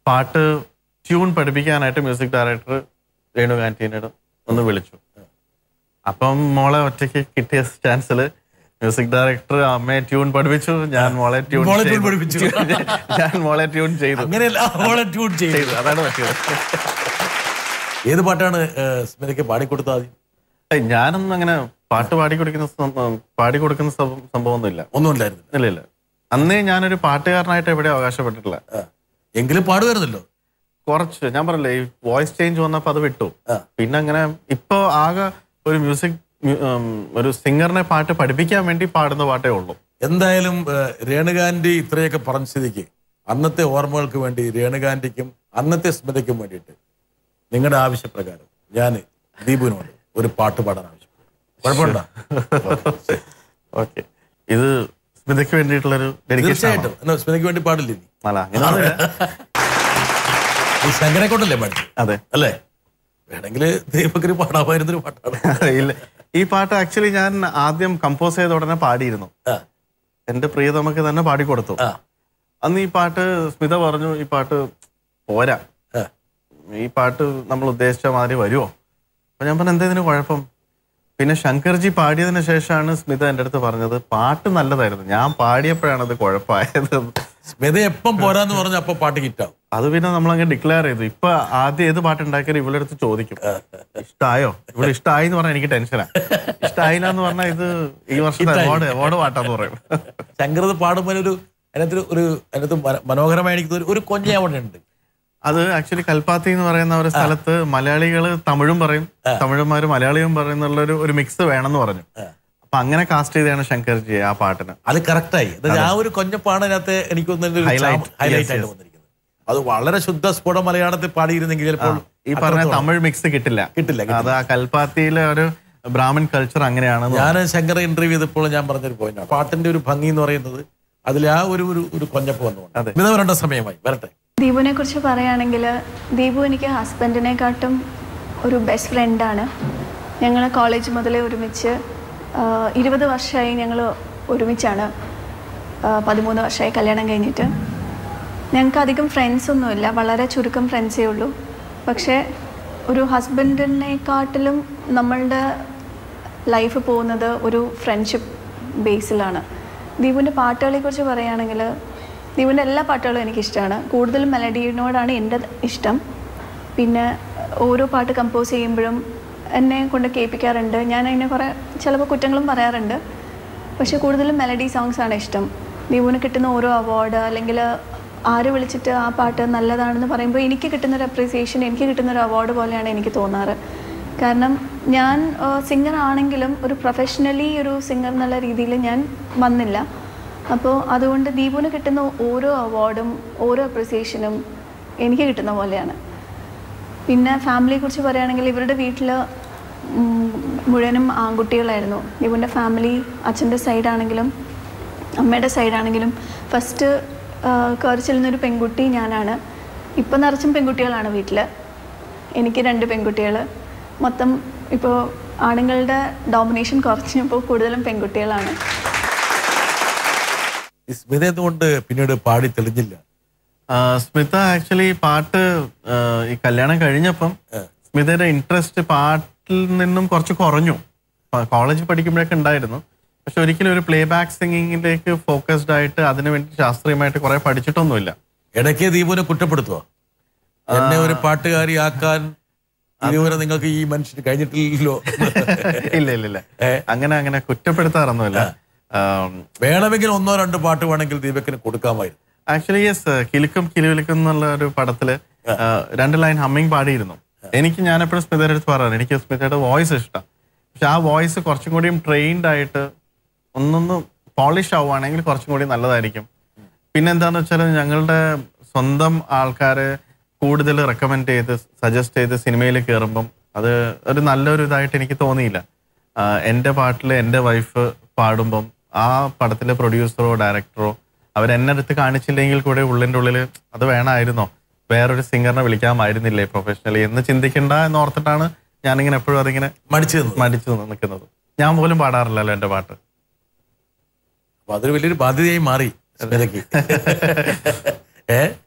പാട്ട് ട്യൂൺ പഠിപ്പിക്കാനായിട്ട് മ്യൂസിക് ഡയറക്ടർ രേണു കാന്റീനോട് ഒന്ന് വിളിച്ചു അപ്പം മോളെ ഒറ്റയ്ക്ക് കിട്ടിയ ചാൻസിൽ മ്യൂസിക് ഡയറക്ടർ അമ്മയെ ട്യൂൺ പഠിപ്പിച്ചു ഞാൻ മോളെ ട്യൂൺ മോളെ tune ചെയ്തു. പഠിപ്പിച്ചു. ഞാൻ മോളെ ട്യൂൺ ചെയ്തു അങ്ങനെയല്ല അവളെ ട്യൂൺ ചെയ്തു ചെയ്തു അതാണ് പറ്റിയത് ഏത് പാട്ടാണ് ഏഹ്, സ്മിതയ്ക്ക് പാടിക്കൊടുത്തത് ആദ്യം ഏയ് ഞാനൊന്നും അങ്ങനെ പാട്ട് പാടി കൊടുക്കുന്ന സംഭവം പാടി കൊടുക്കുന്ന സംഭവം- സംഭവമൊന്നുമില്ല ഒന്നും ഉണ്ടായിരുന്നില്ല ഇല്ല ഇല്ല അന്നേ ഞാനൊരു പാട്ടുകാരനായിട്ട് എവിടെ അവകാശപ്പെട്ടിട്ടില്ല ആ. എങ്കിലും പാടുമായിരുന്നല്ലോ കുറച്ച് ഞാൻ പറഞ്ഞില്ലേ ഈ വോയിസ് ചേഞ്ച് വന്നപ്പോ അത് വിട്ടു ആ. പിന്നെ അങ്ങനെ ഇപ്പൊ ആകെ ഒരു മ്യൂസിക് ഒരു സിംഗറിനെ പാട്ട് പഠിപ്പിക്കാൻ വേണ്ടി പാടുന്ന പാട്ടേ ഉള്ളൂ എന്തായാലും ഏഹ്, രേണുകാന്റി ഇത്രയൊക്കെ പറഞ്ഞ സ്ഥിതിക്ക് അന്നത്തെ ഓർമ്മകൾക്ക് വേണ്ടി രേണുകാന്റിക്കും അന്നത്തെ സ്മിതയ്ക്കും വേണ്ടിയിട്ട് നിങ്ങളുടെ ആവശ്യപ്രകാരം ഞാൻ ദീപുവിനോട് ഒരു പാട്ട് പാടാൻ ആവശ്യപ്പെട്ടു കുഴപ്പമുണ്ടോ ഓക്കെ ഇത് സ്മിതയ്ക്ക് വേണ്ടിയിട്ടുള്ളൊരു ഡെഡിക്കേഷൻ തീർച്ചയായിട്ടും എന്നാ സ്മിതയ്ക്ക് വേണ്ടി പാടില്ലേ നീ അല്ല അങ്ങനെയൊന്നുമില്ല ഈ ശങ്കരെ കൊണ്ടല്ലേ പാടി അതെ അല്ലേ വേണമെങ്കിൽ ദീപക്കിന് പാടാമായിരുന്നൊരു പാട്ടാണ് ഇല്ല ഈ പാട്ട് ആക്ച്വലി ഞാൻ ആദ്യം കമ്പോസ് ചെയ്ത ഉടനെ പാടിയിരുന്നു ആ, എന്റെ പ്രിയതമക്ക് തന്നെ പാടിക്കൊടുത്തു ആ, അന്ന് ഈ പാട്ട് സ്മിത പറഞ്ഞു ഈ പാട്ട് പോരാ ആ. ഈ പാട്ട് നമ്മൾ ഉദ്ദേശിച്ച മാതിരി വരുമോ അപ്പൊ ഞാൻ പറഞ്ഞു എന്താ ഇതിന് കുഴപ്പം പിന്നെ ശങ്കർജി പാടിയതിന് ശേഷമാണ് സ്മിത എൻ്റെ അടുത്ത് പറഞ്ഞത് പാട്ട് നല്ലതായിരുന്നു ഞാൻ പാടിയപ്പോഴാണ് അത് കുഴപ്പമായത് സ്മിത എപ്പം പോരാന്ന് പറഞ്ഞ അപ്പൊ പാട്ട് ഹിറ്റാവും അത് പിന്നെ നമ്മൾ അങ്ങ് ഡിക്ലെയർ ചെയ്തു ഇപ്പൊ ആദ്യം ഏത് പാട്ട് ഉണ്ടാക്കിയാലും ഇവളുടെ അടുത്ത് ചോദിക്കും ഇഷ്ടായോ ഇവിടെ ഇഷ്ടമായി എന്ന് പറഞ്ഞാൽ എനിക്ക് ടെൻഷനാ ഇഷ്ടായില്ല എന്ന് പറഞ്ഞാൽ ഇത് ഈ വർഷത്തെ അവാർഡ് അവാർഡ് പാട്ടാന്ന് പറയും ശങ്കർ പാടുമ്പോൾ ഒരു അതിനകത്ത് ഒരു അതിനകത്ത് മന- മനോഹരമായി എനിക്ക് തോന്നി ഒരു കൊഞ്ഞ അവിടെ ഉണ്ട് അത് ആക്ച്വലി കൽപ്പാത്തി എന്ന് പറയുന്ന ഒരു സ്ഥലത്ത് മലയാളികൾ തമിഴും പറയും തമിഴന്മാര് മലയാളിയും പറയുന്നുള്ള ഒരു ഒരു മിക്സ് വേണമെന്ന് പറഞ്ഞു അപ്പൊ അങ്ങനെ കാസ്റ്റ് ചെയ്താണ് ശങ്കർജി ആ പാട്ടിന് അത് കറക്റ്റായി ആ ഒരു കൊഞ്ഞപ്പാണ് അതിനകത്ത് എനിക്ക് തോന്നുന്നത് Highlight. ഹൈലൈറ്റ് Yes, ആയിട്ട് yes. വന്നിരിക്കുന്നത് അത് വളരെ ശുദ്ധ സ്ഫുട മലയാളത്തിൽ പാടിയിരുന്നെങ്കിൽ ചിലപ്പോൾ ഈ പറഞ്ഞ തമിഴ് മിക്സ് കിട്ടില്ല കിട്ടില്ല, അത് ആ കൽപ്പാത്തിയിലെ ഒരു ബ്രാഹ്മൺ കൾച്ചർ അങ്ങനെയാണെന്ന് ഞാൻ ശങ്കർ ഇന്റർവ്യൂ ചെയ്തപ്പോൾ ഞാൻ പറഞ്ഞൊരു പോയിന്റാണ് പാട്ടിന്റെ ഒരു ഭംഗി എന്ന് പറയുന്നത് അതിൽ ആ ഒരു ഒരു ഒരു കൊഞ്ഞപ്പ് വന്നുകൊണ്ട് ഇത് വരേണ്ട സമയമായി വരട്ടെ ദീപുവിനെ കുറിച്ച് പറയുകയാണെങ്കിൽ ദീപു എനിക്ക് ഹസ്ബൻഡിനെക്കാട്ടും ഒരു ബെസ്റ്റ് ഫ്രണ്ടാണ് ഞങ്ങൾ കോളേജ് മുതലേ ഒരുമിച്ച് ആഹ്, ഇരുപത് വർഷമായി ഞങ്ങൾ ഒരുമിച്ചാണ് ആഹ്, പതിമൂന്ന് വർഷമായി കല്യാണം കഴിഞ്ഞിട്ട് ഞങ്ങൾക്ക് അധികം ഫ്രണ്ട്സ് ഒന്നുമില്ല വളരെ ചുരുക്കം ഫ്രണ്ട്സേ ഉള്ളൂ പക്ഷേ ഒരു ഹസ്ബൻഡിനെക്കാട്ടിലും നമ്മളുടെ ലൈഫ് പോകുന്നത് ഒരു ഫ്രണ്ട്ഷിപ്പ് ബേസിലാണ് ദീപുവിൻ്റെ പാട്ടുകളെക്കുറിച്ച് പറയുകയാണെങ്കിൽ ദീപുവിൻ്റെ എല്ലാ പാട്ടുകളും എനിക്കിഷ്ടമാണ് കൂടുതലും മെലഡിയോടാണ് എൻ്റെ ഇഷ്ടം പിന്നെ ഓരോ പാട്ട് കമ്പോസ് ചെയ്യുമ്പോഴും എന്നെ കൊണ്ട് കേൾപ്പിക്കാറുണ്ട് ഞാൻ അതിനെ കുറേ ചിലപ്പോൾ കുറ്റങ്ങളും പറയാറുണ്ട് പക്ഷേ കൂടുതലും മെലഡി സോങ്സ് ആണ് ഇഷ്ടം ദീപുവിന് കിട്ടുന്ന ഓരോ അവാർഡ് അല്ലെങ്കിൽ ആര് വിളിച്ചിട്ട് ആ പാട്ട് നല്ലതാണെന്ന് പറയുമ്പോൾ എനിക്ക് കിട്ടുന്ന ഒരു അപ്രീസിയേഷൻ എനിക്ക് കിട്ടുന്ന ഒരു അവാർഡ് പോലെയാണ് എനിക്ക് തോന്നാറ് കാരണം ഞാൻ സിംഗർ ആണെങ്കിലും ഒരു പ്രൊഫഷണലി ഒരു സിംഗർ എന്നുള്ള രീതിയിൽ ഞാൻ വന്നില്ല അപ്പോൾ അതുകൊണ്ട് ദീപുവിന് കിട്ടുന്ന ഓരോ അവാർഡും ഓരോ അപ്രിസിയേഷനും എനിക്ക് കിട്ടുന്ന പോലെയാണ് പിന്നെ ഫാമിലിയെ കുറിച്ച് പറയുകയാണെങ്കിൽ ഇവരുടെ വീട്ടിൽ മുഴുവനും ആൺകുട്ടികളായിരുന്നു ദീപുവിൻ്റെ ഫാമിലി അച്ഛൻ്റെ സൈഡാണെങ്കിലും അമ്മയുടെ സൈഡാണെങ്കിലും ഫസ്റ്റ് കയറി ചെല്ലുന്നൊരു പെൺകുട്ടി ഞാനാണ് ഇപ്പം നിറച്ചും പെൺകുട്ടികളാണ് വീട്ടിൽ എനിക്ക് രണ്ട് പെൺകുട്ടികൾ മൊത്തം ഇപ്പോൾ ആണുങ്ങളുടെ ഡോമിനേഷൻ കുറഞ്ഞപ്പോൾ കൂടുതലും പെൺകുട്ടികളാണ് ഈ സ്മിത എന്തുകൊണ്ട് പിന്നീട് പാടി തെളിഞ്ഞില്ല ആ, സ്മിത ആക്ച്വലി പാട്ട് ആ, ഈ കല്യാണം കഴിഞ്ഞപ്പം സ്മിതയുടെ ഇൻട്രസ്റ്റ് പാട്ടിൽ നിന്നും കുറച്ച് കുറഞ്ഞു കോളേജ് പഠിക്കുമ്പോഴൊക്കെ ഉണ്ടായിരുന്നു പക്ഷെ ഒരിക്കലും ഒരു പ്ലേ ബാക്ക് സിംഗിങ്ങിലേക്ക് ഫോക്കസ്ഡ് ആയിട്ട് അതിനു വേണ്ടി ശാസ്ത്രീയമായിട്ട് കുറെ പഠിച്ചിട്ടൊന്നുമില്ല ഇടയ്ക്ക് ദീപുവിനെ കുറ്റപ്പെടുത്തുക എന്നെ ഒരു പാട്ടുകാരി ആക്കാൻ ഇതുവരെ നിങ്ങൾക്ക് ഈ മനുഷ്യന് കഴിഞ്ഞിട്ടില്ലല്ലോ ഇല്ല ഇല്ല ഇല്ല അങ്ങനെ അങ്ങനെ കുറ്റപ്പെടുത്താറൊന്നുമില്ല ആം, വേണമെങ്കിൽ ഒന്നോ രണ്ടോ പാട്ട് വേണമെങ്കിൽ ദീപക്കിന് കൊടുക്കാമായിരുന്നു ആക്ച്വലി യെസ് കിലുക്കും കിലുവിലുക്കും എന്നുള്ള ഒരു പടത്തില് ആ, രണ്ട് ലൈൻ ഹമ്മിങ് പാടിയിരുന്നു എനിക്ക് ഞാൻ എപ്പോഴും സ്മിതയുടെ അടുത്ത് പറയാറ് എനിക്ക് സ്മിതയുടെ വോയിസ് ഇഷ്ടം പക്ഷെ ആ വോയിസ് കുറച്ചും കൂടിയും ട്രെയിൻഡ് ആയിട്ട് ഒന്നൊന്ന് പോളിഷ് ആവുകയാണെങ്കിൽ കുറച്ചും കൂടി നല്ലതായിരിക്കും പിന്നെ എന്താന്ന് വെച്ചാൽ ഞങ്ങളുടെ സ്വന്തം ആൾക്കാരെ കൂടുതൽ റെക്കമെൻഡ് ചെയ്ത് സജസ്റ്റ് ചെയ്ത് സിനിമയിൽ കയറുമ്പം അത് ഒരു നല്ലൊരു ഇതായിട്ട് എനിക്ക് തോന്നിയില്ല ആ, എൻ്റെ പാട്ടിൽ എൻ്റെ വൈഫ് പാടുമ്പം ആ പടത്തിലെ പ്രൊഡ്യൂസറോ ഡയറക്ടറോ അവരെന്നെ അടുത്ത് കാണിച്ചില്ലെങ്കിൽ കൂടെ ഉള്ളിൻ്റെ ഉള്ളിൽ അത് വേണമായിരുന്നോ വേറൊരു സിംഗറിനെ വിളിക്കാമായിരുന്നില്ലേ പ്രൊഫഷണലി എന്ന് ചിന്തിക്കണ്ട എന്ന് ഓർത്തിട്ടാണ് ഞാനിങ്ങനെ എപ്പോഴും അതിങ്ങനെ മടിച്ചു നിന്നു മടിച്ചു നിൽക്കുന്നത് ഞാൻ പോലും പാടാറില്ലല്ലോ എൻ്റെ പാട്ട് അപ്പൊ അതൊരു വലിയൊരു ബാധ്യതയായി മാറി സ്മിതയ്ക്ക് ഏ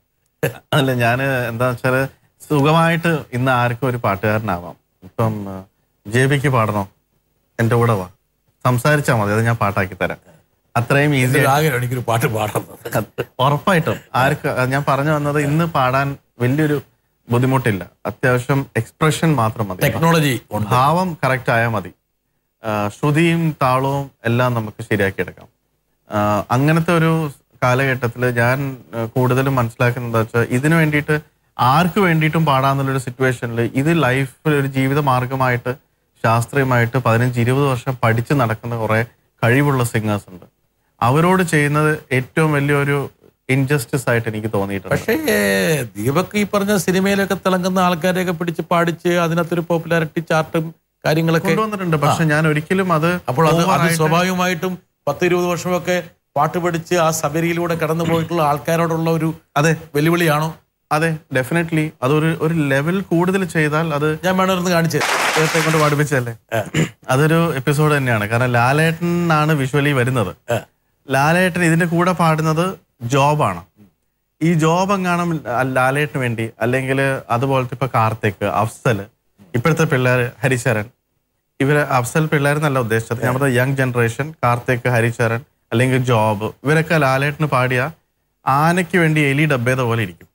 അല്ല ഞാൻ എന്താ വെച്ചാല് സുഖമായിട്ട് ഇന്ന് ആർക്കും ഒരു പാട്ടുകാരനാവാം ഇപ്പം ജെ ബിക്ക് പാടണോ എൻ്റെ കൂടെ വാ സംസാരിച്ചാൽ മതി അത് ഞാൻ പാട്ടാക്കി തരാം അത്രയും ഈസി ആഗ്രഹം എനിക്കൊരു പാട്ട് പാടുന്നത് ഉറപ്പായിട്ടും ആർക്ക് ഞാൻ പറഞ്ഞു വന്നത് ഇന്ന് പാടാൻ വലിയൊരു ബുദ്ധിമുട്ടില്ല അത്യാവശ്യം എക്സ്പ്രഷൻ മാത്രം മതി ടെക്നോളജി ഉണ്ട് ഭാവം കറക്റ്റ് ആയാൽ മതി ആ, ശ്രുതിയും താളവും എല്ലാം നമുക്ക് ശരിയാക്കി എടുക്കാം ആ, അങ്ങനത്തെ ഒരു കാലഘട്ടത്തിൽ ഞാൻ ആ, കൂടുതലും മനസ്സിലാക്കുന്നത് വെച്ചാൽ ഇതിനു വേണ്ടിയിട്ട് ആർക്ക് വേണ്ടിയിട്ടും പാടാന്നുള്ളൊരു സിറ്റുവേഷനിൽ ഇത് ലൈഫിൽ ഒരു ജീവിത മാർഗമായിട്ട് ശാസ്ത്രീയമായിട്ട് പതിനഞ്ച് ഇരുപത് വർഷം പഠിച്ച് നടക്കുന്ന കുറെ കഴിവുള്ള സിംഗേഴ്സ് ഉണ്ട് അവരോട് ചെയ്യുന്നത് ഏറ്റവും വലിയൊരു ഇൻജസ്റ്റിസ് ആയിട്ട് എനിക്ക് തോന്നിയിട്ടുണ്ട് പക്ഷേ ദീപക് ഈ പറഞ്ഞ സിനിമയിലൊക്കെ തിളങ്ങുന്ന ആൾക്കാരെയൊക്കെ പിടിച്ച് പാടിച്ച് അതിനകത്തൊരു പോപ്പുലാരിറ്റി ചാർട്ടും കാര്യങ്ങളൊക്കെ കൊണ്ടുവന്നിട്ടുണ്ട് പക്ഷെ ഞാൻ ഒരിക്കലും അത് അപ്പോൾ അത് അത് overആയിട്ട് സ്വാഭാവികമായിട്ടും പത്ത് ഇരുപത് വർഷമൊക്കെ പാട്ട് പഠിച്ച് ആ സബരിയിലൂടെ കടന്നു പോയിട്ടുള്ള ആൾക്കാരോടുള്ള ഒരു അതെ വെല്ലുവിളിയാണോ അതെ ഡെഫിനറ്റ്ലി അതൊരു ഒരു ലെവൽ കൂടുതൽ ചെയ്താൽ അത് ഞാൻ വേണമെന്ന് കാണിച്ചു നേരത്തെ കൊണ്ട് പഠിപ്പിച്ചല്ലേ അതൊരു എപ്പിസോഡ് തന്നെയാണ് കാരണം ലാലേട്ടനാണ് വിഷ്വലി വരുന്നത് ലാലേട്ടൻ ഇതിന്റെ കൂടെ പാടുന്നത് ജോബാണ് ഈ ജോബ് എങ്ങാനും ലാലേട്ടന് വേണ്ടി അല്ലെങ്കിൽ അതുപോലത്തെ ഇപ്പൊ കാർത്തിക് അഫ്സൽ ഇപ്പോഴത്തെ പിള്ളേർ ഹരിശരൺ ഇവര് അഫ്സൽ പിള്ളേർ എന്നല്ല ഉദ്ദേശിച്ചത് ഞാൻ പറഞ്ഞ യങ് ജനറേഷൻ കാർത്തിക് ഹരിശരൺ അല്ലെങ്കിൽ ജോബ് ഇവരൊക്കെ ലാലേട്ടന് പാടിയ ആനയ്ക്ക് വേണ്ടി എലി ഡബ്ബേത പോലെ ഇരിക്കും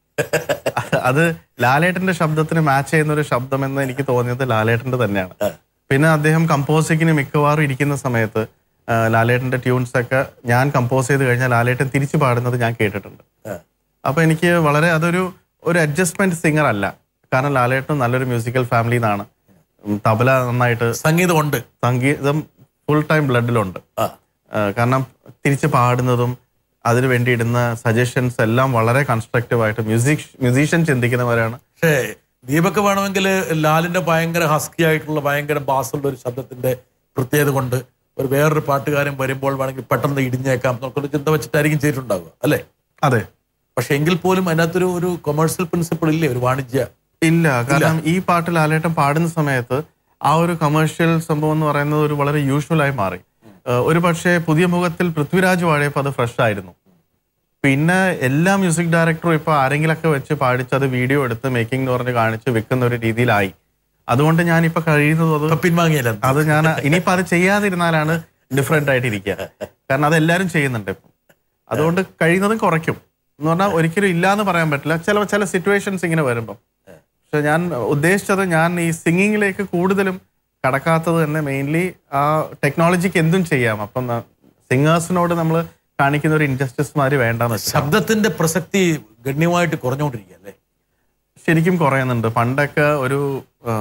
അത് ലാലേട്ടന്റെ ശബ്ദത്തിന് മാച്ച് ചെയ്യുന്ന ഒരു ശബ്ദം എന്ന് എനിക്ക് തോന്നിയത് ലാലേട്ടന്റെ തന്നെയാണ് പിന്നെ അദ്ദേഹം കമ്പോസിങ്ങിന് മിക്കവാറും ഇരിക്കുന്ന സമയത്ത് ആ, ലാലേട്ടന്റെ ട്യൂൺസ് ഒക്കെ ഞാൻ കമ്പോസ് ചെയ്ത് കഴിഞ്ഞാൽ ലാലേട്ടൻ തിരിച്ചു പാടുന്നത് ഞാൻ കേട്ടിട്ടുണ്ട് അപ്പൊ എനിക്ക് വളരെ അതൊരു ഒരു അഡ്ജസ്റ്റ്മെന്റ് സിംഗർ അല്ല കാരണം ലാലേട്ടൻ നല്ലൊരു മ്യൂസിക്കൽ ഫാമിലിയിൽ നിന്നാണ് ഉം, തബല നന്നായിട്ട് സംഗീതമുണ്ട് സംഗീതം ഫുൾ ടൈം ബ്ലഡിലുണ്ട് ആ. കാരണം തിരിച്ച് പാടുന്നതും അതിനു വേണ്ടി ഇടുന്ന സജഷൻസ് എല്ലാം വളരെ കൺസ്ട്രക്റ്റീവ് ആയിട്ട് മ്യൂസിക് മ്യൂസീഷ്യൻ ചിന്തിക്കുന്നവരാണ് പക്ഷേ ദീപക് വേണമെങ്കിൽ ലാലിന്റെ ഭയങ്കര ഹസ്കി ആയിട്ടുള്ള ഭയങ്കര ബാസുള്ള ഒരു ശബ്ദത്തിന്റെ പ്രത്യേകത കൊണ്ട് ഒരു വേറൊരു പാട്ടുകാരൻ വരുമ്പോൾ വേണമെങ്കിൽ പെട്ടെന്ന് ഇടിഞ്ഞേക്കാം എന്നൊക്കെ ചിന്ത വെച്ചിട്ടായിരിക്കും ചെയ്തിട്ടുണ്ടാവുക അല്ലേ അതെ പക്ഷെ എങ്കിൽ പോലും അതിനകത്തൊരു ഒരു കൊമേഴ്സ്യൽ പ്രിൻസിപ്പിൾ ഇല്ലേ ഒരു വാണിജ്യ ഇല്ല കാരണം ഈ പാട്ട് ലാലേട്ടൻ പാടുന്ന സമയത്ത് ആ ഒരു കമേഴ്ഷ്യൽ സംഭവം എന്ന് പറയുന്നത് ഒരു വളരെ യൂഷ്വൽ ആയി മാറി ഏഹ് ഒരു പക്ഷേ പുതിയ മുഖത്തിൽ പൃഥ്വിരാജ് പാടിയപ്പോൾ അത് ഫ്രഷ് ആയിരുന്നു പിന്നെ എല്ലാ മ്യൂസിക് ഡയറക്ടറും ഇപ്പൊ ആരെങ്കിലൊക്കെ വെച്ച് പാടിച്ച് അത് വീഡിയോ എടുത്ത് മേക്കിംഗ് എന്ന് പറഞ്ഞ് കാണിച്ച് വിൽക്കുന്ന ഒരു രീതിയിലായി അതുകൊണ്ട് ഞാൻ ഇപ്പൊ കഴിയുന്നത് അത് ഇപ്പൊ പിൻവാങ്ങിയല്ല അത് ഞാൻ ഇനിയിപ്പോ അത് ചെയ്യാതിരുന്നാലാണ് ഡിഫറെന്റ് ആയിട്ട് ഇരിക്കുക കാരണം അത് എല്ലാവരും ചെയ്യുന്നുണ്ട് ഇപ്പം അതുകൊണ്ട് കഴിയുന്നതും കുറയ്ക്കും എന്ന് പറഞ്ഞാൽ ഒരിക്കലും ഇല്ല എന്ന് പറയാൻ പറ്റില്ല ചില ചില സിറ്റുവേഷൻസ് ഇങ്ങനെ വരുമ്പം പക്ഷെ ഞാൻ ഉദ്ദേശിച്ചത് ഞാൻ ഈ സിംഗിങ്ങിലേക്ക് കൂടുതലും കടക്കാത്തത് തന്നെ മെയിൻലി ആ ടെക്നോളജിക്ക് എന്തും ചെയ്യാം അപ്പം സിംഗേഴ്സിനോട് നമ്മൾ കാണിക്കുന്ന ഒരു ഇൻജസ്റ്റിസ് മാതിരി വേണ്ടെന്ന് വെച്ചാൽ ശബ്ദത്തിന്റെ പ്രസക്തി ഗണ്യമായിട്ട് കുറഞ്ഞുകൊണ്ടിരിക്കുക അല്ലേ ശരിക്കും കുറയുന്നുണ്ട് പണ്ടൊക്കെ ഒരു ആ,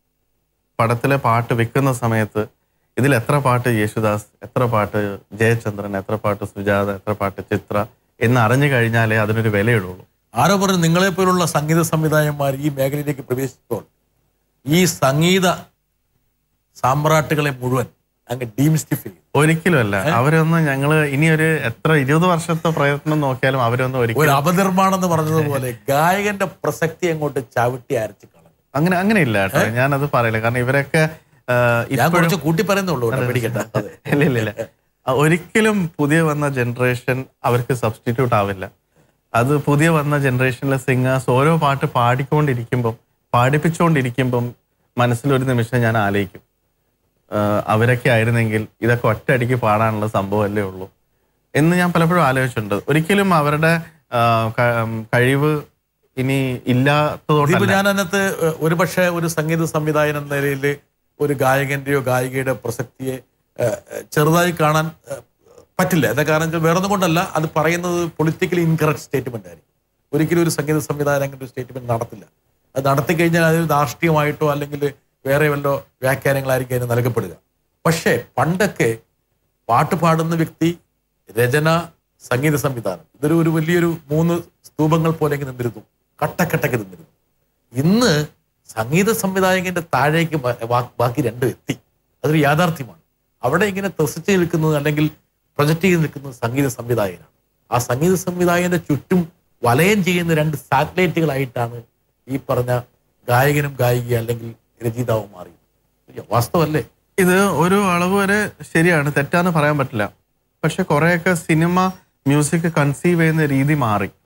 പടത്തിലെ പാട്ട് വെക്കുന്ന സമയത്ത് ഇതിൽ എത്ര പാട്ട് യേശുദാസ് എത്ര പാട്ട് ജയചന്ദ്രൻ എത്ര പാട്ട് സുജാത എത്ര പാട്ട് ചിത്ര എന്ന് അറിഞ്ഞു കഴിഞ്ഞാലേ അതിനൊരു വിലയുള്ളൂ ആരോ പറഞ്ഞു നിങ്ങളെ പോലുള്ള സംഗീത സംവിധായകന്മാർ ഈ മേഖലയിലേക്ക് പ്രവേശിച്ചപ്പോൾ ഈ സംഗീത സാമ്രാട്ടുകളെ മുഴുവൻ അങ്ങ് ഡീമിസ്റ്റിഫൈ ചെയ്തു ഒരിക്കലും അല്ല അവരൊന്നും ഞങ്ങള് ഇനി ഒരു എത്ര ഇരുപത് വർഷത്തെ പ്രയത്നം നോക്കിയാലും അവരൊന്നും ഒരു ഒരിക്കലും അപനിർമ്മാണം എന്ന് പറഞ്ഞതുപോലെ ഗായകന്റെ പ്രസക്തി അങ്ങോട്ട് ചവിട്ടി അരച്ച് കളഞ്ഞു അങ്ങനെ അങ്ങനെ ഇല്ല കേട്ടോ ഞാനത് പറയില്ല കാരണം ഇവരൊക്കെ ആ, ഞാൻ ഇപ്പോഴും കുറച്ച് കൂട്ടി പറയുന്നുള്ളൂ കേട്ടോ, പേടിക്കണ്ട അതെ. ഇല്ല ഇല്ല ഇല്ല ആ, ഒരിക്കലും പുതിയ വന്ന ജനറേഷൻ അവർക്ക് സബ്സ്റ്റിറ്റ്യൂട്ട് ആവില്ല അത് പുതിയ വന്ന ജനറേഷനിലെ സിംഗേഴ്സ് ഓരോ പാട്ട് പാടിക്കൊണ്ടിരിക്കുമ്പം പാടിപ്പിച്ചുകൊണ്ടിരിക്കുമ്പം മനസ്സിലൊരു നിമിഷം ഞാൻ ആലോചിക്കും ആ, അവരൊക്കെ ആയിരുന്നെങ്കിൽ ഇതൊക്കെ ഒറ്റയടിക്ക് പാടാനുള്ള സംഭവമല്ലേ ഉള്ളൂ എന്ന് ഞാൻ പലപ്പോഴും ആലോചിച്ചിട്ടുണ്ട് ഒരിക്കലും അവരുടെ ആ, ക- ഉം, കഴിവ് ഇനി ഇതിപ്പോ ഇല്ലാത്തതുകൊണ്ടല്ല ഞാൻ അതിനകത്ത് ഒരു പക്ഷേ ഒരു സംഗീത സംവിധായകൻ എന്ന നിലയിൽ ഒരു ഗായകന്റെയോ ഗായികയുടെ പ്രസക്തിയെ ഏഹ്, ചെറുതായി കാണാൻ ഏഹ്, പറ്റില്ല എന്താ കാരണം വെച്ചാൽ വേറൊന്നും കൊണ്ടല്ല അത് പറയുന്നത് പൊളിറ്റിക്കലി ഇൻകറക്റ്റ് സ്റ്റേറ്റ്മെന്റ് ആയിരിക്കും ഒരിക്കലും ഒരു സംഗീത സംവിധായകൻ അങ്ങനെ ഒരു സ്റ്റേറ്റ്മെന്റ് നടത്തില്ല അത് നടത്തി കഴിഞ്ഞാൽ അത് ധാർഷ്ട്രീയമായിട്ടോ അല്ലെങ്കിൽ വേറെ വല്ലോ വ്യാഖ്യാനങ്ങളായിരിക്കും അതിന് നൽകപ്പെടുക പക്ഷേ പണ്ടൊക്കെ പാട്ട് പാടുന്ന വ്യക്തി രചന സംഗീത സംവിധാനം ഇതൊരു ഒരു വലിയൊരു മൂന്ന് സ്തൂപങ്ങൾ പോലെ ഇങ്ങനെ നിന്നിരുന്നു കട്ടക്കട്ടക്ക് നിന്നിരുന്നു ഇന്ന് സംഗീത സംവിധായകന്റെ താഴേക്ക് ബ- ബാ- ബാക്കി രണ്ടും എത്തി അതൊരു യാഥാർത്ഥ്യമാണ് അവിടെ ഇങ്ങനെ ത്രസിച്ച് നിൽക്കുന്നത് അല്ലെങ്കിൽ പ്രൊജക്റ്റ് ചെയ്ത് നിൽക്കുന്നത് സംഗീത സംവിധായകനാണ് ആ സംഗീത സംവിധായകന്റെ ചുറ്റും വലയം ചെയ്യുന്ന രണ്ട് സാറ്റലൈറ്റുകളായിട്ടാണ് ഈ പറഞ്ഞ ഗായകനും ഗായിക അല്ലെങ്കിൽ രചയിതാവും മാറിയത് വാസ്തവല്ലേ ഇത് ഒരു അളവ് വരെ ശരിയാണ് തെറ്റാന്ന് പറയാൻ പറ്റില്ല പക്ഷെ കുറെയൊക്കെ സിനിമ മ്യൂസിക് കൺസീവ് ചെയ്യുന്ന രീതി മാറി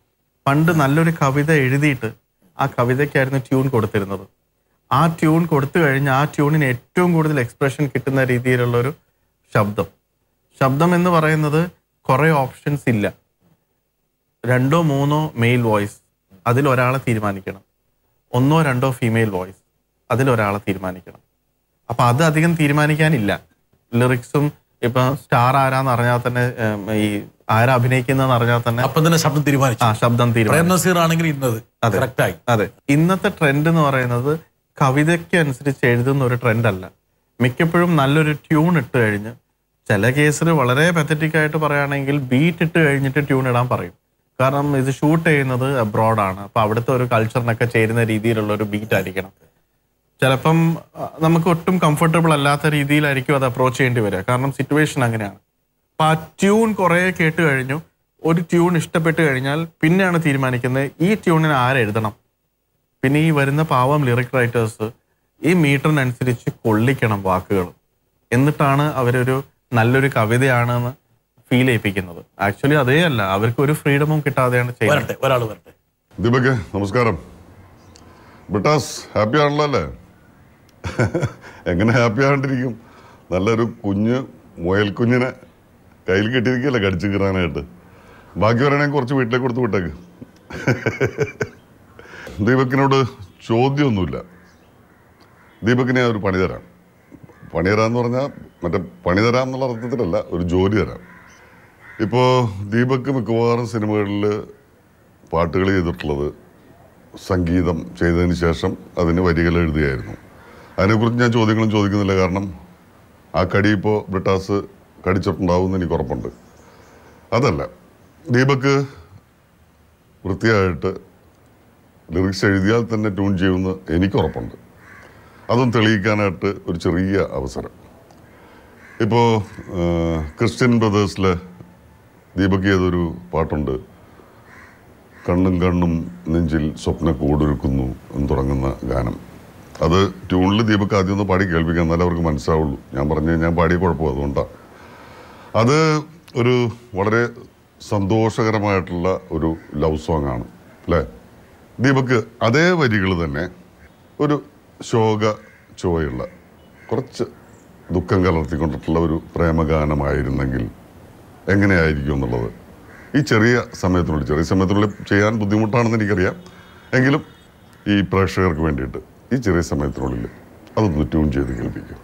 പണ്ട് നല്ലൊരു കവിത എഴുതിയിട്ട് ആ കവിതയ്ക്കായിരുന്നു ട്യൂൺ കൊടുത്തിരുന്നത് ആ ട്യൂൺ കൊടുത്തു കഴിഞ്ഞ് ആ ട്യൂണിന് ഏറ്റവും കൂടുതൽ എക്സ്പ്രഷൻ കിട്ടുന്ന രീതിയിലുള്ള ഒരു ശബ്ദം ശബ്ദം എന്ന് പറയുന്നത് കുറേ ഓപ്ഷൻസ് ഇല്ല രണ്ടോ മൂന്നോ മെയിൽ വോയിസ് അതിൽ ഒരാളെ തീരുമാനിക്കണം ഒന്നോ രണ്ടോ ഫീമെയിൽ വോയിസ് അതിൽ ഒരാളെ തീരുമാനിക്കണം അപ്പൊ അത് അധികം തീരുമാനിക്കാനില്ല ലിറിക്സും ഇപ്പൊ സ്റ്റാർ ആരാന്ന് അറിഞ്ഞാൽ തന്നെ ഉം, ഈ ആരാ അഭിനയിക്കുന്നതെന്ന് അറിഞ്ഞാൽ തന്നെ അപ്പൊ തന്നെ ശബ്ദം തീരുമാനിച്ചു ആ ശബ്ദം പ്രേം തീരുമാനിക്കും നസീർ ആണെങ്കിൽ ഇന്നത് അതെ. കറക്റ്റായി അതെ ഇന്നത്തെ ട്രെൻഡ് എന്ന് പറയുന്നത് കവിതയ്ക്ക് അനുസരിച്ച് എഴുതുന്ന ഒരു ട്രെൻഡ് അല്ല മിക്കപ്പോഴും നല്ലൊരു ട്യൂൺ ഇട്ട് കഴിഞ്ഞ് ചില കേസിൽ വളരെ പത്തറ്റിക് ആയിട്ട് പറയുകയാണെങ്കിൽ ബീറ്റ് ഇട്ട് കഴിഞ്ഞിട്ട് ട്യൂൺ ഇടാൻ പറയും കാരണം ഇത് ഷൂട്ട് ചെയ്യുന്നത് അബ്രോഡാണ് അപ്പൊ അവിടുത്തെ ഒരു കൾച്ചറിനൊക്കെ ചേരുന്ന രീതിയിലുള്ള ഒരു ബീറ്റ് ആയിരിക്കണം ചിലപ്പം ആ, നമുക്ക് ഒട്ടും കംഫർട്ടബിൾ അല്ലാത്ത രീതിയിലായിരിക്കും അത് അപ്രോച്ച് ചെയ്യേണ്ടി വരിക കാരണം സിറ്റുവേഷൻ അങ്ങനെയാണ് അപ്പൊ ആ ട്യൂൺ കുറേ കേട്ട് കഴിഞ്ഞു ഒരു ട്യൂൺ ഇഷ്ടപ്പെട്ട് കഴിഞ്ഞാൽ പിന്നെയാണ് തീരുമാനിക്കുന്നത് ഈ ട്യൂണിന് ആരെഴുതണം പിന്നെ ഈ വരുന്ന പാവം ലിറിക് റൈറ്റേഴ്സ് ഈ മീറ്ററിനനുസരിച്ച് കൊള്ളിക്കണം വാക്കുകൾ എന്നിട്ടാണ് അവരൊരു നല്ലൊരു കവിതയാണെന്ന് ഫീൽ ചെയ്യിപ്പിക്കുന്നത് ആക്ച്വലി അതേ അല്ല അവർക്ക് ഒരു ഫ്രീഡമും കിട്ടാതെയാണ് ചെയ്യുന്നത് വരട്ടെ ഒരാൾ വരട്ടെ ദീപക് നമസ്കാരം ബ്രിട്ടാസ് ഹാപ്പി ആണല്ലോ അല്ലേ എങ്ങനെ ഹാപ്പി ആണ്ടിരിക്കും നല്ലൊരു കുഞ്ഞ് മുയൽ കുഞ്ഞിനെ കയ്യിൽ കിട്ടിയിരിക്കുകയല്ലേ കടിച്ചു കീറാനായിട്ട് ബാക്കി വരണേ കുറച്ച് വീട്ടിലേക്ക് കൊടുത്ത് വിട്ടേക്ക് ദീപക്കിനോട് ചോദ്യമൊന്നുമില്ല ദീപക്കിനെ ഞാൻ ഒരു പണി തരാം പണി തരാമെന്ന് പറഞ്ഞാൽ മറ്റേ പണി തരാം എന്നുള്ള അർത്ഥത്തിലല്ല ഒരു ജോലി തരാം ഇപ്പോൾ ദീപക്ക് മിക്കവാറും സിനിമകളിൽ പാട്ടുകൾ ചെയ്തിട്ടുള്ളത് സംഗീതം ചെയ്തതിന് ശേഷം അതിന് വരികൾ എഴുതുകയായിരുന്നു അതിനെക്കുറിച്ച് ഞാൻ ചോദ്യങ്ങളും ചോദിക്കുന്നില്ല കാരണം ആ കടി ഇപ്പോൾ ബ്രിട്ടാസ് കടിച്ചിട്ടുണ്ടാവുമെന്ന് എനിക്ക് ഉറപ്പുണ്ട് അതല്ല ദീപക്ക് വൃത്തിയായിട്ട് ലിറിക്സ് എഴുതിയാൽ തന്നെ ട്യൂൺ ചെയ്യുമെന്ന് എനിക്ക് ഉറപ്പുണ്ട് അതും തെളിയിക്കാനായിട്ട് ഒരു ചെറിയ അവസരം ഇപ്പോൾ ക്രിസ്ത്യൻ ബ്രദേഴ്സിൽ ദീപക് ഏതൊരു പാട്ടുണ്ട് കണ്ണും കണ്ണും നെഞ്ചിൽ സ്വപ്ന കൂടൊരുക്കുന്നു എന്ന് തുടങ്ങുന്ന ഗാനം അത് ട്യൂണിൽ ദീപക് ആദ്യം ഒന്ന് പാടി കേൾപ്പിക്കാൻ എന്നാലേ അവർക്ക് മനസ്സിലാവുള്ളൂ ഞാൻ പറഞ്ഞു ഞാൻ പാടിയ കുഴപ്പം അതുകൊണ്ടാണ് അത് ഒരു വളരെ സന്തോഷകരമായിട്ടുള്ള ഒരു ലവ് സോങ് ആണ് അല്ലേ ദീപക്ക് അതേ വരികൾ തന്നെ ഒരു ശോക ചുവയുള്ള കുറച്ച് ദുഃഖം കലർത്തിക്കൊണ്ടിട്ടുള്ള ഒരു പ്രേമഗാനമായിരുന്നെങ്കിൽ എങ്ങനെയായിരിക്കും എന്നുള്ളത് ഈ ചെറിയ സമയത്തിനുള്ളിൽ ചെറിയ സമയത്തിനുള്ളിൽ ചെയ്യാൻ ബുദ്ധിമുട്ടാണെന്ന് എനിക്കറിയാം എങ്കിലും ഈ പ്രേക്ഷകർക്ക് വേണ്ടിയിട്ട് ഈ ചെറിയ സമയത്തിനുള്ളിൽ അതൊന്ന് ട്യൂൺ ചെയ്ത് കേൾപ്പിക്കും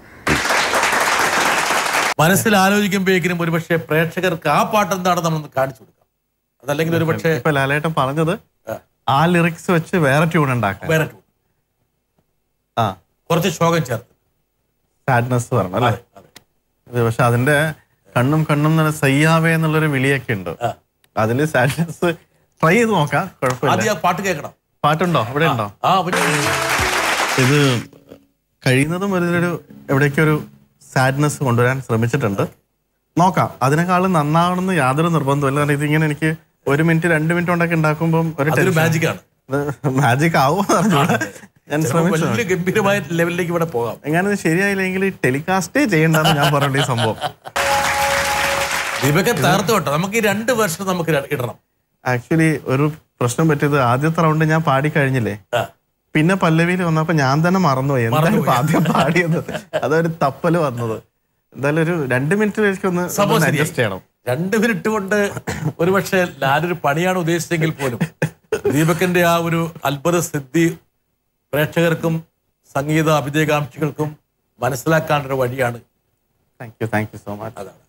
മനസ്സിൽ ആലോചിക്കുമ്പോഴേക്കും ഒരുപക്ഷെ പ്രേക്ഷകർക്ക് ആ പാട്ട് എന്താണെന്ന് നമ്മളൊന്ന് കാണിച്ചു കൊടുക്കാം അതല്ലെങ്കിൽ ഒരുപക്ഷെ ഇപ്പൊ ലാലേട്ടൻ പറഞ്ഞത് ആ ലിറിക്സ് വെച്ച് വേറെ ട്യൂൺ ഉണ്ടാക്കാൻ വേറെ tune. ആ കുറച്ച് ശോകം ചേർത്ത് സാഡ്നെസ് പറഞ്ഞു അല്ലേ ഇത് പക്ഷെ അതിന്റെ കണ്ണും കണ്ണും എന്ന് പറഞ്ഞ സയ്യാവേ എന്നുള്ളൊരു വിളിയൊക്കെ ഉണ്ട് അതില് സാഡ്നെസ് ട്രൈ ചെയ്ത് നോക്കാം കുഴപ്പമില്ല ആദ്യം ആ പാട്ട് കേൾക്കണം പാട്ടുണ്ടോ ഇവിടെ ഉണ്ടോ ആ പിന്നെ ഇത് കഴിയുന്നതും ഒരു എവിടേക്കോ ഒരു സാഡ്നെസ് കൊണ്ടുവരാൻ ശ്രമിച്ചിട്ടുണ്ട് നോക്കാം അതിനേക്കാളും നന്നാവണമെന്ന് യാതൊരു നിർബന്ധമില്ല കാരണം ഇതിങ്ങനെ എനിക്ക് ഒരു മിനിറ്റ് രണ്ട് മിനിറ്റ് കൊണ്ടൊക്കെ ഉണ്ടാക്കുമ്പോൾ ഒരു അതൊരു magic ആണ്. മാജിക് ആവുമോ അറിഞ്ഞൂടാ ഞാൻ ചിലപ്പോൾ ശ്രമിച്ചു വലിയ ഗംഭീരമായ ലെവലിലേക്ക് ഇവിടെ പോകാം എങ്ങനെ ശരിയായില്ലെങ്കിൽ ടെലികാസ്റ്റേ ചെയ്യണ്ടെന്ന് ഞാൻ പറഞ്ഞ ഈ സംഭവം ദീപക്കെ തകർത്ത് കേട്ടോ നമുക്ക് ഈ രണ്ട് വർഷം നമുക്ക് ര- ഇടണം ആക്ച്വലി ഒരു പ്രശ്നം പറ്റിയത് ആദ്യത്തെ റൗണ്ട് ഞാൻ പാടി കഴിഞ്ഞില്ലേ ആ. പിന്നെ പല്ലവിയിൽ വന്നപ്പോ ഞാൻ തന്നെ മറന്നുപോയി എന്തായാലും മറന്നുപോയി. ആദ്യം പാടിയത് അതൊരു തപ്പല് വന്നത് എന്തായാലും ഒരു രണ്ട് മിനിറ്റിലേക്ക് ഒന്ന് സംഭവം ശരിയായി. അഡ്ജസ്റ്റ് ചെയ്യണം രണ്ട് മിനിറ്റ് കൊണ്ട് ഒരുപക്ഷെ ലാലൊരു പണിയാണ് ഉദ്ദേശിച്ചെങ്കിൽ പോലും ദീപകിന്റെ ആ ഒരു അത്ഭുത സിദ്ധി പ്രേക്ഷകർക്കും സംഗീത അഭിജയകാംക്ഷികൾക്കും മനസ്സിലാക്കാനുള്ള ഒരു വഴിയാണ് thank you thank you so much അതാണ്